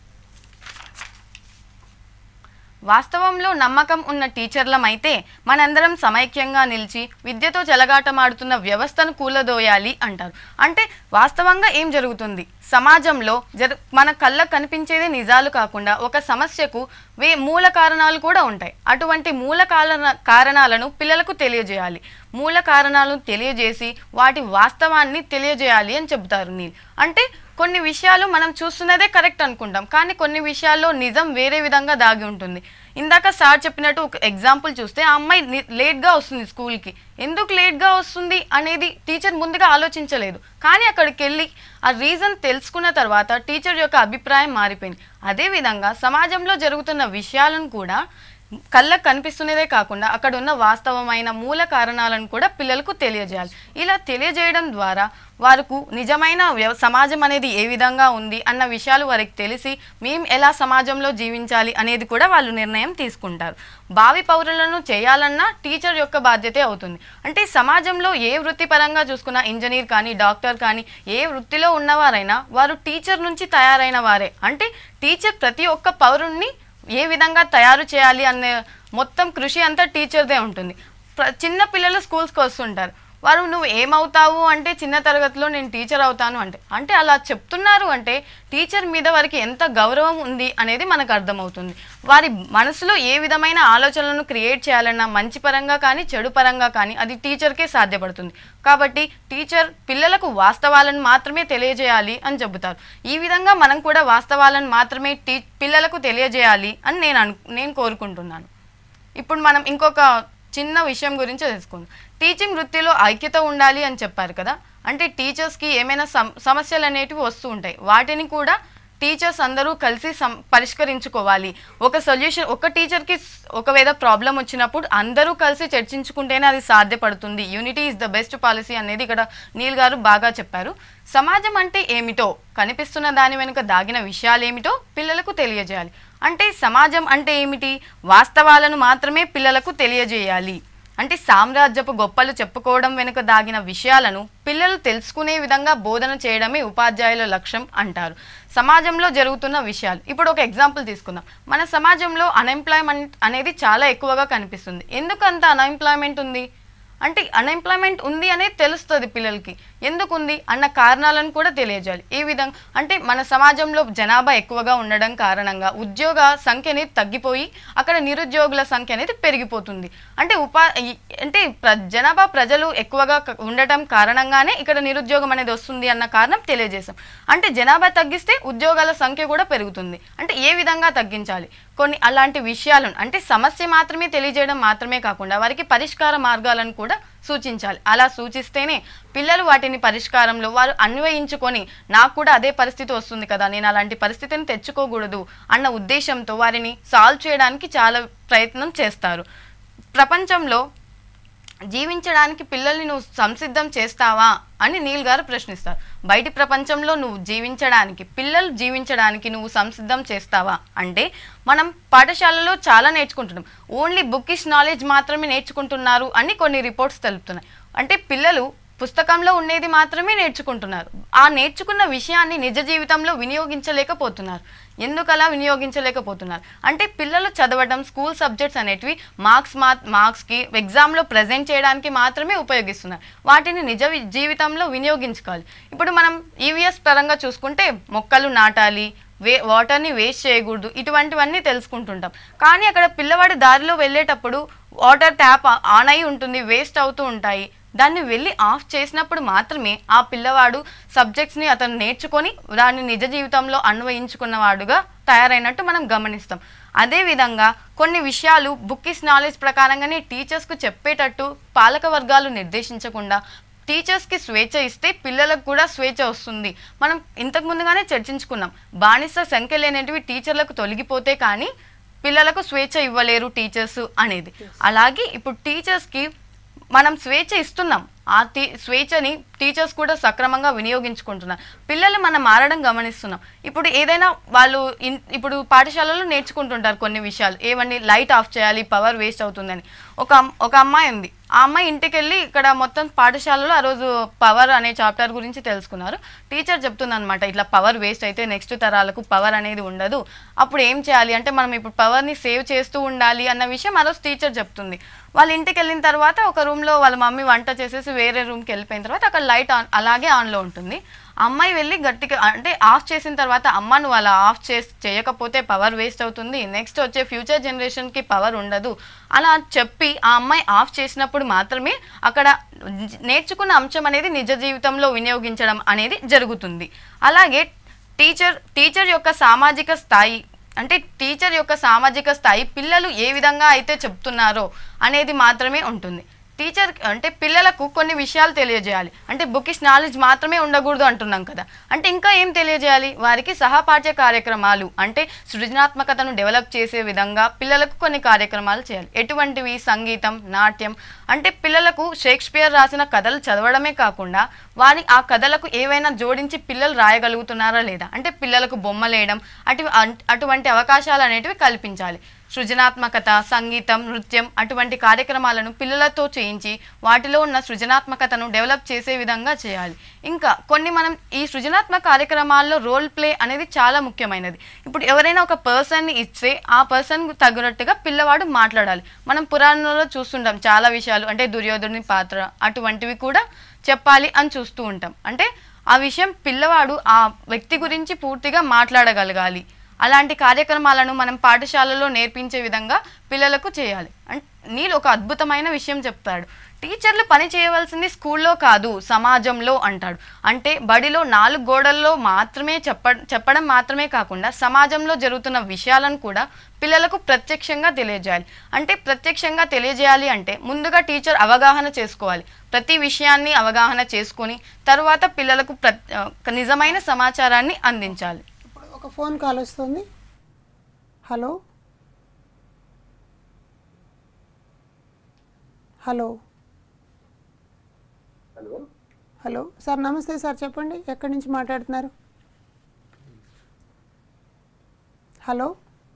వాస్తవంలో నమ్మకం ఉన్న టీచర్లమైతే మనందరం సమైక్యంగా నిలిచి విద్యతో చెలగాటమాడుతున్న వ్యవస్థను కూలదోయాలి అంటారు అంటే వాస్తవంగా ఏం జరుగుతుంది సమాజంలో జరు మన కళ్ళకు కనిపించేది నిజాలు కాకుండా ఒక సమస్యకు వే మూల కారణాలు కూడా ఉంటాయి అటువంటి మూల కారణ కారణాలను పిల్లలకు తెలియజేయాలి మూల కారణాలను తెలియజేసి వాటి వాస్తవాన్ని తెలియజేయాలి అని చెబుతారు నీళ్ళు అంటే కొన్ని విషయాలు మనం చూస్తున్నదే కరెక్ట్ అనుకుంటాం కానీ కొన్ని విషయాల్లో నిజం వేరే విధంగా దాగి ఉంటుంది ఇందాక సార్ చెప్పినట్టు ఒక ఎగ్జాంపుల్ చూస్తే ఆ అమ్మాయి ని- లేట్గా వస్తుంది స్కూల్కి ఎందుకు లేట్గా వస్తుంది అనేది టీచర్ ముందుగా ఆలోచించలేదు కానీ అక్కడికి వెళ్ళి ఆ రీజన్ తెలుసుకున్న తర్వాత టీచర్ యొక్క అభిప్రాయం మారిపోయింది అదేవిధంగా సమాజంలో జరుగుతున్న విషయాలను కూడా కళ్ళకు కనిపిస్తున్నదే కాకుండా అక్కడ ఉన్న వాస్తవమైన మూల కారణాలను కూడా పిల్లలకు తెలియజేయాలి ఇలా తెలియజేయడం ద్వారా వారికి నిజమైన వ్యవ- సమాజం అనేది ఏ విధంగా ఉంది అన్న విషయాలు వారికి తెలిసి మేము ఎలా సమాజంలో జీవించాలి అనేది కూడా వాళ్ళు నిర్ణయం తీసుకుంటారు భావి పౌరులను చేయాలన్నా టీచర్ యొక్క బాధ్యతే అవుతుంది అంటే సమాజంలో ఏ వృత్తిపరంగా చూసుకున్నా ఇంజనీర్ కానీ డాక్టర్ కానీ ఏ వృత్తిలో ఉన్నవారైనా వారు టీచర్ నుంచి తయారైన వారే అంటే టీచర్ ప్రతి ఒక్క పౌరుణ్ణి ఏ విధంగా తయారు చేయాలి అనే మొత్తం కృషి అంతా టీచర్దే ఉంటుంది ప్ర- చిన్న పిల్లలు స్కూల్స్కి వస్తుంటారు వారు నువ్వు ఏమవుతావు అంటే చిన్న తరగతిలో నేను టీచర్ అవుతాను అంటే అంటే అలా చెప్తున్నారు అంటే టీచర్ మీద వారికి ఎంత గౌరవం ఉంది అనేది మనకు అర్థమవుతుంది వారి మనసులో ఏ విధమైన ఆలోచనలను క్రియేట్ చేయాలన్నా మంచి పరంగా కానీ చెడు పరంగా కానీ అది టీచర్కే సాధ్యపడుతుంది కాబట్టి టీచర్ పిల్లలకు వాస్తవాలను మాత్రమే తెలియజేయాలి అని చెబుతారు ఈ విధంగా మనం కూడా వాస్తవాలను మాత్రమే టీ పిల్లలకు తెలియజేయాలి అని నేను అను నేను కోరుకుంటున్నాను ఇప్పుడు మనం ఇంకొక చిన్న విషయం గురించి తెలుసుకుందాం టీచింగ్ వృత్తిలో ఐక్యత ఉండాలి అని చెప్పారు కదా అంటే టీచర్స్కి ఏమైనా సమ సమస్యలు అనేటివి వస్తూ ఉంటాయి వాటిని కూడా టీచర్స్ అందరూ కలిసి సం పరిష్కరించుకోవాలి ఒక సొల్యూషన్ ఒక టీచర్కి ఒకవేళ ప్రాబ్లం వచ్చినప్పుడు అందరూ కలిసి చర్చించుకుంటేనే అది సాధ్యపడుతుంది unity is the best policy అనేది ఇక్కడ నీల్ గారు బాగా చెప్పారు సమాజం అంటే ఏమిటో కనిపిస్తున్న దాని వెనుక దాగిన విషయాలు ఏమిటో పిల్లలకు తెలియజేయాలి అంటే సమాజం అంటే ఏమిటి వాస్తవాలను మాత్రమే పిల్లలకు తెలియజేయాలి అంటే సామ్రాజ్యపు గొప్పలు చెప్పుకోవడం వెనుక దాగిన విషయాలను పిల్లలు తెలుసుకునే విధంగా బోధన చేయడమే ఉపాధ్యాయుల లక్ష్యం అంటారు సమాజంలో జరుగుతున్న విషయాలు ఇప్పుడు ఒక ఎగ్జాంపుల్ తీసుకుందాం మన సమాజంలో అన్ఎంప్లాయ్మెంట్ అనేది చాలా ఎక్కువగా కనిపిస్తుంది ఎందుకు అంత అన్ఎంప్లాయ్మెంట్ ఉంది అంటే అన్ఎంప్లాయ్మెంట్ ఉంది అనేది తెలుస్తుంది పిల్లలకి ఎందుకు ఉంది అన్న కారణాలను కూడా తెలియజేయాలి ఏ విధంగా అంటే మన సమాజంలో జనాభా ఎక్కువగా ఉండడం కారణంగా ఉద్యోగ సంఖ్య అనేది తగ్గిపోయి అక్కడ నిరుద్యోగుల సంఖ్య అనేది పెరిగిపోతుంది అంటే ఉపా ఈ- అంటే ప్ర జనాభా ప్రజలు ఎక్కువగా క- ఉండటం కారణంగానే ఇక్కడ నిరుద్యోగం అనేది వస్తుంది అన్న కారణం తెలియజేశాం అంటే జనాభా తగ్గిస్తే ఉద్యోగాల సంఖ్య కూడా పెరుగుతుంది అంటే ఏ విధంగా తగ్గించాలి కొన్ని అలాంటి విషయాలను అంటే సమస్య మాత్రమే తెలియజేయడం మాత్రమే కాకుండా వారికి పరిష్కార మార్గాలను కూడా సూచించాలి అలా సూచిస్తేనే పిల్లలు వాటిని పరిష్కారంలో వారు అన్వయించుకొని నాకు కూడా అదే పరిస్థితి వస్తుంది కదా నేను అలాంటి పరిస్థితిని తెచ్చుకోకూడదు అన్న ఉద్దేశంతో వారిని సాల్వ్ చేయడానికి చాలా ప్రయత్నం చేస్తారు ప్రపంచంలో జీవించడానికి పిల్లల్ని నువ్వు సంసిద్ధం చేస్తావా అని నీల్ గారు ప్రశ్నిస్తారు బయటి ప్రపంచంలో నువ్వు జీవించడానికి పిల్లలు జీవించడానికి నువ్వు సంసిద్ధం చేస్తావా అంటే మనం పాఠశాలలో చాలా నేర్చుకుంటున్నాం ఓన్లీ బుకిష్ నాలెడ్జ్ మాత్రమే నేర్చుకుంటున్నారు అని కొన్ని రిపోర్ట్స్ తెలుపుతున్నాయి అంటే పిల్లలు పుస్తకంలో ఉండేది మాత్రమే నేర్చుకుంటున్నారు ఆ నేర్చుకున్న విషయాన్ని నిజ జీవితంలో వినియోగించలేకపోతున్నారు ఎందుకు అలా వినియోగించలేకపోతున్నారు అంటే పిల్లలు చదవడం స్కూల్ సబ్జెక్ట్స్ అనేటివి మార్క్స్ మా మార్క్స్కి ఎగ్జామ్లో ప్రజెంట్ చేయడానికి మాత్రమే ఉపయోగిస్తున్నారు వాటిని నిజ వి- జీవితంలో వినియోగించుకోవాలి ఇప్పుడు మనం ఈవీఎస్ పరంగా చూసుకుంటే మొక్కలు నాటాలి వే వాటర్ని వేస్ట్ చేయకూడదు ఇటువంటివన్నీ తెలుసుకుంటుంటాం కానీ అక్కడ పిల్లవాడి దారిలో వెళ్ళేటప్పుడు వాటర్ ట్యాప్ ఆన్ అయి ఉంటుంది వేస్ట్ అవుతూ ఉంటాయి దాన్ని వెళ్ళి ఆఫ్ చేసినప్పుడు మాత్రమే ఆ పిల్లవాడు సబ్జెక్ట్స్ని అతను నేర్చుకొని దాన్ని నిజ జీవితంలో అన్వయించుకున్నవాడుగా తయారైనట్టు మనం గమనిస్తాం అదేవిధంగా కొన్ని విషయాలు బుక్కిస్ నాలెడ్జ్ ప్రకారంగానే టీచర్స్కు చెప్పేటట్టు పాలక వర్గాలు నిర్దేశించకుండా టీచర్స్కి స్వేచ్ఛ ఇస్తే పిల్లలకు కూడా స్వేచ్ఛ వస్తుంది మనం ఇంతకు ముందుగానే చర్చించుకున్నాం బానిస సంఖ్యలు అనేటివి టీచర్లకు తొలగిపోతే కానీ పిల్లలకు స్వేచ్ఛ ఇవ్వలేరు టీచర్స్ అనేది అలాగే ఇప్పుడు టీచర్స్కి మనం స్వేచ్ఛ ఇస్తున్నాం ఆ టీ స్వేచ్ఛని టీచర్స్ కూడా సక్రమంగా వినియోగించుకుంటున్నారు పిల్లలు మనం మారడం గమనిస్తున్నాం ఇప్పుడు ఏదైనా వాళ్ళు ఇన్- ఇప్పుడు పాఠశాలలో నేర్చుకుంటుంటారు కొన్ని విషయాలు ఏవన్నీ లైట్ ఆఫ్ చేయాలి పవర్ వేస్ట్ అవుతుందని ఒక అమ్- ఒక అమ్మాయి ఉంది ఆ అమ్మాయి ఇంటికి వెళ్ళి ఇక్కడ మొత్తం పాఠశాలలో ఆ రోజు పవర్ అనే చాప్టర్ గురించి తెలుసుకున్నారు టీచర్ చెప్తుంది అనమాట ఇట్లా పవర్ వేస్ట్ అయితే నెక్స్ట్ తరాలకు పవర్ అనేది ఉండదు అప్పుడు ఏం చేయాలి అంటే మనం ఇప్పుడు పవర్ని సేవ్ చేస్తూ ఉండాలి అన్న విషయం ఆ రోజు టీచర్ చెప్తుంది వాళ్ళ ఇంటికి వెళ్ళిన తర్వాత ఒక రూమ్లో వాళ్ళ మమ్మీ వంట చేసేసి వేరే రూమ్కి వెళ్ళిపోయిన తర్వాత అక్కడ లైట్ ఆన్ అలాగే ఆన్లో ఉంటుంది అమ్మాయి వెళ్ళి గట్టిగా అంటే ఆఫ్ చేసిన తర్వాత అమ్మ నువ్వు అలా ఆఫ్ చేసి చేయకపోతే పవర్ వేస్ట్ అవుతుంది నెక్స్ట్ వచ్చే ఫ్యూచర్ జనరేషన్కి పవర్ ఉండదు అలా చెప్పి ఆ అమ్మాయి ఆఫ్ చేసినప్పుడు మాత్రమే అక్కడ నేర్చుకున్న అంశం అనేది నిజ జీవితంలో వినియోగించడం అనేది జరుగుతుంది అలాగే టీచర్ టీచర్ యొక్క సామాజిక స్థాయి అంటే టీచర్ యొక్క సామాజిక స్థాయి పిల్లలు ఏ విధంగా అయితే చెప్తున్నారో అనేది మాత్రమే ఉంటుంది టీచర్ అంటే పిల్లలకు కొన్ని విషయాలు తెలియజేయాలి అంటే బుకిష్ నాలెడ్జ్ మాత్రమే ఉండకూడదు అంటున్నాం కదా అంటే ఇంకా ఏం తెలియజేయాలి వారికి సహపాఠ్య కార్యక్రమాలు అంటే సృజనాత్మకతను డెవలప్ చేసే విధంగా పిల్లలకు కొన్ని కార్యక్రమాలు చేయాలి ఎటువంటివి సంగీతం నాట్యం అంటే పిల్లలకు షేక్స్పియర్ రాసిన కథలు చదవడమే కాకుండా వారి ఆ కథలకు ఏవైనా జోడించి పిల్లలు రాయగలుగుతున్నారా లేదా అంటే పిల్లలకు బొమ్మలు వేయడం అటు అన్- అటువంటి అవకాశాలు అనేటివి కల్పించాలి సృజనాత్మకత సంగీతం నృత్యం అటువంటి కార్యక్రమాలను పిల్లలతో చేయించి వాటిలో ఉన్న సృజనాత్మకతను డెవలప్ చేసే విధంగా చేయాలి ఇంకా కొన్ని మనం ఈ సృజనాత్మక కార్యక్రమాల్లో రోల్ ప్లే అనేది చాలా ముఖ్యమైనది ఇప్పుడు ఎవరైనా ఒక పర్సన్ని ఇస్తే ఆ పర్సన్ తగినట్టుగా పిల్లవాడు మాట్లాడాలి మనం పురాణంలో చూస్తుంటాం చాలా విషయాలు అంటే దుర్యోధుని పాత్ర అటువంటివి కూడా చెప్పాలి అని చూస్తూ ఉంటాం అంటే ఆ విషయం పిల్లవాడు ఆ వ్యక్తి గురించి పూర్తిగా మాట్లాడగలగాలి అలాంటి కార్యక్రమాలను మనం పాఠశాలలో నేర్పించే విధంగా పిల్లలకు చేయాలి అంటే నీళ్ళు ఒక అద్భుతమైన విషయం చెప్తాడు టీచర్లు పని చేయవలసింది స్కూల్లో కాదు సమాజంలో అంటాడు అంటే బడిలో నాలుగు గోడల్లో మాత్రమే చెప్ప చెప్పడం మాత్రమే కాకుండా సమాజంలో జరుగుతున్న విషయాలను కూడా పిల్లలకు ప్రత్యక్షంగా తెలియజేయాలి అంటే ప్రత్యక్షంగా తెలియజేయాలి అంటే ముందుగా టీచర్ అవగాహన చేసుకోవాలి ప్రతి విషయాన్ని అవగాహన చేసుకొని తరువాత పిల్లలకు ప్ర నిజమైన సమాచారాన్ని అందించాలి ఇప్పుడు ఒక ఫోన్ కాల్ వస్తుంది hello hello hello hello sir నమస్తే సార్ చెప్పండి ఎక్కడి నుంచి మాట్లాడుతున్నారు హలో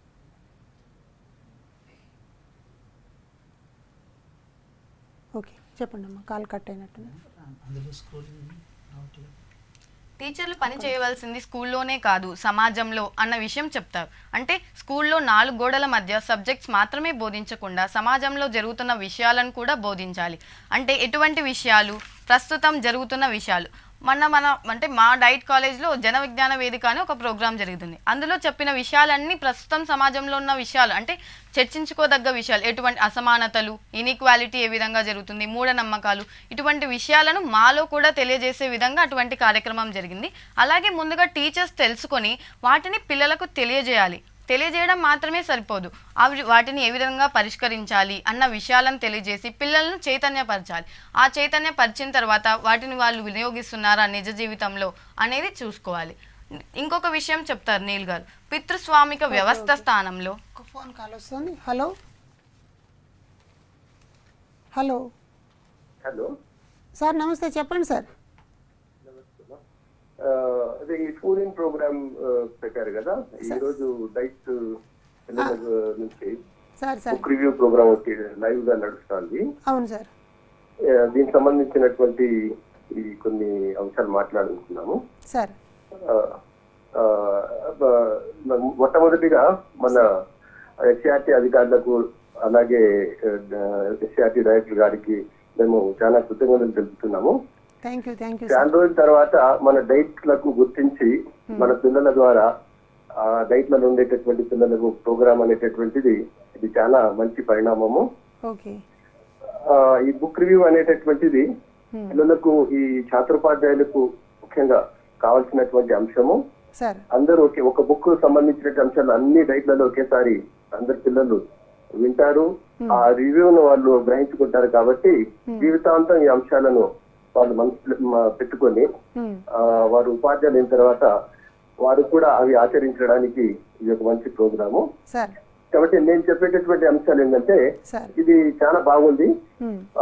ఓకే చెప్పండి అమ్మా కాల్ కట్ అయినట్టుంది అందులో స్క్రోలింగ్ రావట్లేదు టీచర్లు పని చేయవలసింది స్కూల్లోనే కాదు సమాజంలో అన్న విషయం చెప్తారు అంటే స్కూల్లో నాలుగు గోడల మధ్య సబ్జెక్ట్స్ మాత్రమే బోధించకుండా సమాజంలో జరుగుతున్న విషయాలను కూడా బోధించాలి అంటే ఎటువంటి విషయాలు ప్రస్తుతం జరుగుతున్న విషయాలు మొన్న మన అంటే మా డైట్ కాలేజ్లో జన విజ్ఞాన వేదిక అని ఒక ప్రోగ్రాం జరుగుతుంది అందులో చెప్పిన విషయాలన్నీ ప్రస్తుతం సమాజంలో ఉన్న విషయాలు అంటే చర్చించుకోదగ్గ విషయాలు ఎటువంటి అసమానతలు ఇన్ఈక్వాలిటీ ఏ విధంగా జరుగుతుంది మూఢనమ్మకాలు ఇటువంటి విషయాలను మాలో కూడా తెలియజేసే విధంగా అటువంటి కార్యక్రమం జరిగింది అలాగే ముందుగా టీచర్స్ తెలుసుకొని వాటిని పిల్లలకు తెలియజేయాలి తెలియజేయడం మాత్రమే సరిపోదు అవి వాటిని ఏ విధంగా పరిష్కరించాలి అన్న విషయాలను తెలియజేసి పిల్లలను చైతన్యపరచాలి ఆ చైతన్యపరిచిన తర్వాత వాటిని వాళ్ళు వినియోగిస్తున్నారా నిజ జీవితంలో అనేది చూసుకోవాలి ఇంకొక విషయం చెప్తారు నీల్ గారు పితృస్వామిక వ్యవస్థ స్థానంలో ఒక ఫోన్ కాల్ వస్తుంది హలో హలో హలో సార్ నమస్తే చెప్పండి సార్ ఆ, అదే ఈ స్కూలింగ్ ప్రోగ్రామ్ ఆ, పెట్టారు కదా ఈ రోజు డైట్ పిల్లల నుంచి sir sir book review program ఒకటి లైవ్ గా నడుస్తుంది అవును సార్ ఆ, దీనికి సంబంధించినటువంటి ఈ కొన్ని అంశాలు మాట్లాడుకుంటున్నాము సార్ ఆ, ఆ, ఆ, మొట్టమొదటిగా మన ఎస్ఆర్టీ అధికారులకు అలాగే ఎస్ఆర్టీ డైరెక్టర్ గారికి మేము చాలా కృతజ్ఞతలు తెలుపుతున్నాము థ్యాంక్ యూ థ్యాంక్ యూ చాలా సార్ రోజుల తర్వాత మన డైట్ లకు గుర్తించి మన పిల్లల ద్వారా ఆ డైట్ లలో ఉండేటటువంటి పిల్లలకు ప్రోగ్రామ్ అనేటటువంటిది ఇది చాలా మంచి పరిణామము ఓకే ఆ, ఈ బుక్ రివ్యూ అనేటటువంటిది పిల్లలకు ఈ ఛాత్రోపాధ్యాయులకు ముఖ్యంగా కావాల్సినటువంటి అంశము సార్ అందరూ ఒకే ఒక బుక్ సంబంధించిన అంశాలు అన్ని డైట్లలో ఒకేసారి అందరు పిల్లలు వింటారు ఆ రివ్యూను వాళ్ళు గ్రహించుకుంటారు కాబట్టి జీవితాంతం ఈ అంశాలను వాళ్ళు మనసులో మ- పెట్టుకొని Hmm. ఆ, వారు ఉపాధ్యాయులు అయిన తర్వాత వారు కూడా అవి ఆచరించడానికి ఇది ఒక మంచి ప్రోగ్రాము సార్ కాబట్టి నేను చెప్పేటటువంటి అంశాలు ఏంటంటే సార్ ఇది చాలా బాగుంది Hmm. ఆ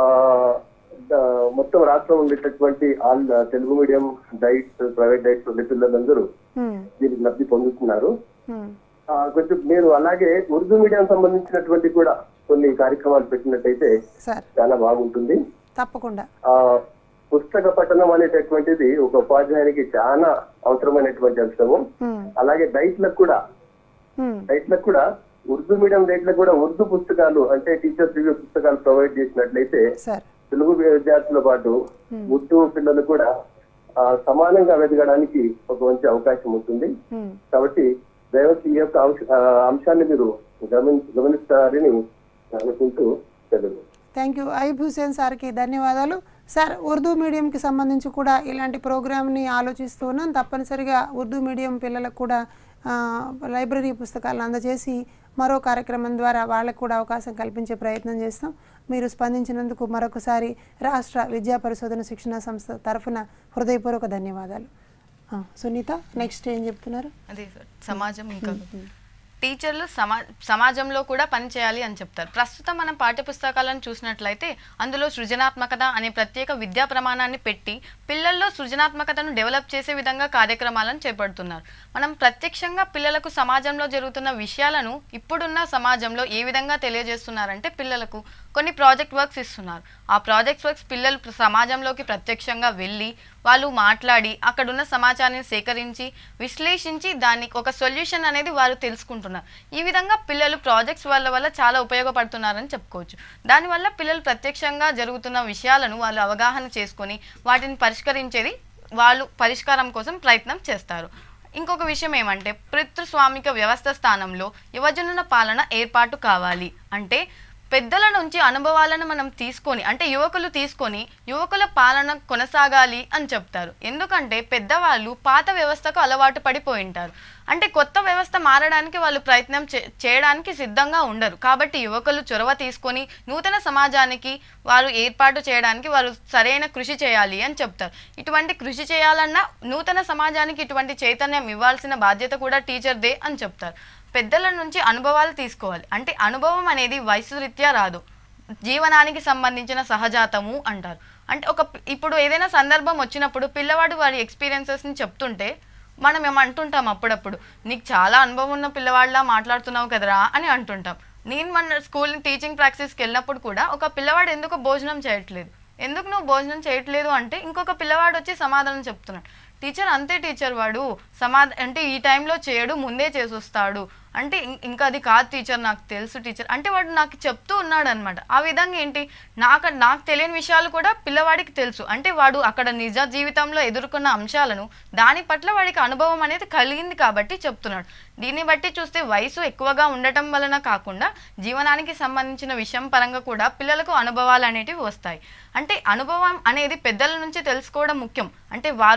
ద- మొత్తం రాష్ట్రం ఉండేటటువంటి all Telugu medium diets private diets ఉండే పిల్లలందరూ Hmm. దీనికి లబ్ధి పొందుతున్నారు Hmm. ఆ, కొంచెం మీరు అలాగే ఉర్దూ మీడియం సంబంధించినటువంటి కూడా కొన్ని కార్యక్రమాలు పెట్టినట్టయితే సార్ చాలా బాగుంటుంది తప్పకుండా ఆ పుస్తక పఠనం అనేటటువంటిది ఒక ఉపాధ్యాయునికి చాలా అవసరమైనటువంటి అంశము Hmm. అలాగే డైట్లకు కూడా Hmm. డైట్లకు కూడా ఉర్దూ మీడియం డైట్లకు కూడా ఉర్దూ పుస్తకాలు అంటే టీచర్స్ రివ్యూ పుస్తకాలు ప్రొవైడ్ చేసినట్లయితే సార్ తెలుగు విద్యార్థులతో పాటు ఉర్దూ పిల్లలు కూడా ఆ, సమానంగా వెతకడానికి ఒక మంచి అవకాశం ఉంటుంది Hmm. కాబట్టి దయవచ్చి ఈ యొక్క అంశ- ఆ, అంశాన్ని మీరు గమని గమనిస్తారని అనుకుంటూ తెలుగు థ్యాంక్ యూ ఐబ్ హుసేన్ సార్కి ధన్యవాదాలు సార్ ఉర్దూ మీడియంకి సంబంధించి కూడా ఇలాంటి ప్రోగ్రామ్ని ఆలోచిస్తూ ఉన్నాం తప్పనిసరిగా ఉర్దూ మీడియం పిల్లలకు కూడా ఆ, లైబ్రరీ పుస్తకాలను అందజేసి మరో కార్యక్రమం ద్వారా వాళ్ళకు కూడా అవకాశం కల్పించే ప్రయత్నం చేస్తాం మీరు స్పందించినందుకు మరొకసారి రాష్ట్ర విద్యా పరిశోధన శిక్షణ సంస్థ తరఫున హృదయపూర్వక ధన్యవాదాలు ఆ, సునీత నెక్స్ట్ ఏం చెప్తున్నారు అదే సార్ సమాజం ఇంకా టీచర్లు సమా సమాజంలో కూడా పనిచేయాలి అని చెప్తారు ప్రస్తుతం మనం పాఠ్యపుస్తకాలను చూసినట్లయితే అందులో సృజనాత్మకత అనే ప్రత్యేక విద్యా ప్రమాణాన్ని పెట్టి పిల్లల్లో సృజనాత్మకతను డెవలప్ చేసే విధంగా కార్యక్రమాలను చేపడుతున్నారు మనం ప్రత్యక్షంగా పిల్లలకు సమాజంలో జరుగుతున్న విషయాలను ఇప్పుడున్న సమాజంలో ఏ విధంగా తెలియజేస్తున్నారంటే పిల్లలకు కొన్ని ప్రాజెక్ట్ వర్క్స్ ఇస్తున్నారు ఆ ప్రాజెక్ట్ వర్క్స్ పిల్లలు ప్ర- సమాజంలోకి ప్రత్యక్షంగా వెళ్ళి వాళ్ళు మాట్లాడి అక్కడున్న సమాచారాన్ని సేకరించి విశ్లేషించి దానికి ఒక సొల్యూషన్ అనేది వారు తెలుసుకుంటున్నారు ఈ విధంగా పిల్లలు ప్రాజెక్ట్స్ వల్ల వల్ల చాలా ఉపయోగపడుతున్నారని చెప్పుకోవచ్చు దానివల్ల పిల్లలు ప్రత్యక్షంగా జరుగుతున్న విషయాలను వాళ్ళు అవగాహన చేసుకొని వాటిని పరిష్కరించేది వాళ్ళు పరిష్కారం కోసం ప్రయత్నం చేస్తారు ఇంకొక విషయం ఏమంటే పితృస్వామిక వ్యవస్థ స్థానంలో యువజనుల పాలన ఏర్పాటు కావాలి అంటే పెద్దల నుంచి అనుభవాలను మనం తీసుకొని అంటే యువకులు తీసుకొని యువకుల పాలన కొనసాగాలి అని చెప్తారు ఎందుకంటే పెద్దవాళ్ళు పాత వ్యవస్థకు అలవాటు పడిపోయి ఉంటారు అంటే కొత్త వ్యవస్థ మారడానికి వాళ్ళు ప్రయత్నం చే- చేయడానికి సిద్ధంగా ఉండరు కాబట్టి యువకులు చొరవ తీసుకొని నూతన సమాజానికి వారు ఏర్పాటు చేయడానికి వారు సరైన కృషి చేయాలి అని చెప్తారు ఇటువంటి కృషి చేయాలన్నా నూతన సమాజానికి ఇటువంటి చైతన్యం ఇవ్వాల్సిన బాధ్యత కూడా టీచర్దే అని చెప్తారు పెద్దల నుంచి అనుభవాలు తీసుకోవాలి అంటే అనుభవం అనేది వయసు రీత్యా రాదు జీవనానికి సంబంధించిన సహజాతము అంటారు అంటే ఒక పి- ఇప్పుడు ఏదైనా సందర్భం వచ్చినప్పుడు పిల్లవాడు వారి ఎక్స్పీరియన్సెస్ని చెప్తుంటే మనం ఏమంటుంటాం అప్పుడప్పుడు నీకు చాలా అనుభవం ఉన్న పిల్లవాడిలా మాట్లాడుతున్నావు కదరా అని అంటుంటాం నేను మన స్కూల్ టీచింగ్ ప్రాక్టీస్కి వెళ్ళినప్పుడు కూడా ఒక పిల్లవాడు ఎందుకు భోజనం చేయట్లేదు ఎందుకు నువ్వు భోజనం చేయట్లేదు అంటే ఇంకొక పిల్లవాడు వచ్చి సమాధానం చెప్తున్నాడు టీచర్ అంతే టీచర్ వాడు సమాధ అంటే ఈ టైంలో చేయడు ముందే చేసొస్తాడు అంటే ఇం- ఇంకా అది కాదు టీచర్ నాకు తెలుసు టీచర్ అంటే వాడు నాకు చెప్తూ ఉన్నాడు అనమాట ఆ విధంగా ఏంటి నాకు నాకు తెలియని విషయాలు కూడా పిల్లవాడికి తెలుసు అంటే వాడు అక్కడ నిజ జీవితంలో ఎదుర్కొన్న అంశాలను దాని పట్ల వాడికి అనుభవం అనేది కలిగింది కాబట్టి చెప్తున్నాడు దీన్ని బట్టి చూస్తే వయసు ఎక్కువగా ఉండటం వలన కాకుండా జీవనానికి సంబంధించిన విషయం పరంగా కూడా పిల్లలకు అనుభవాలు అనేటివి వస్తాయి అంటే అనుభవం అనేది పెద్దల నుంచి తెలుసుకోవడం ముఖ్యం అంటే వారు చాలా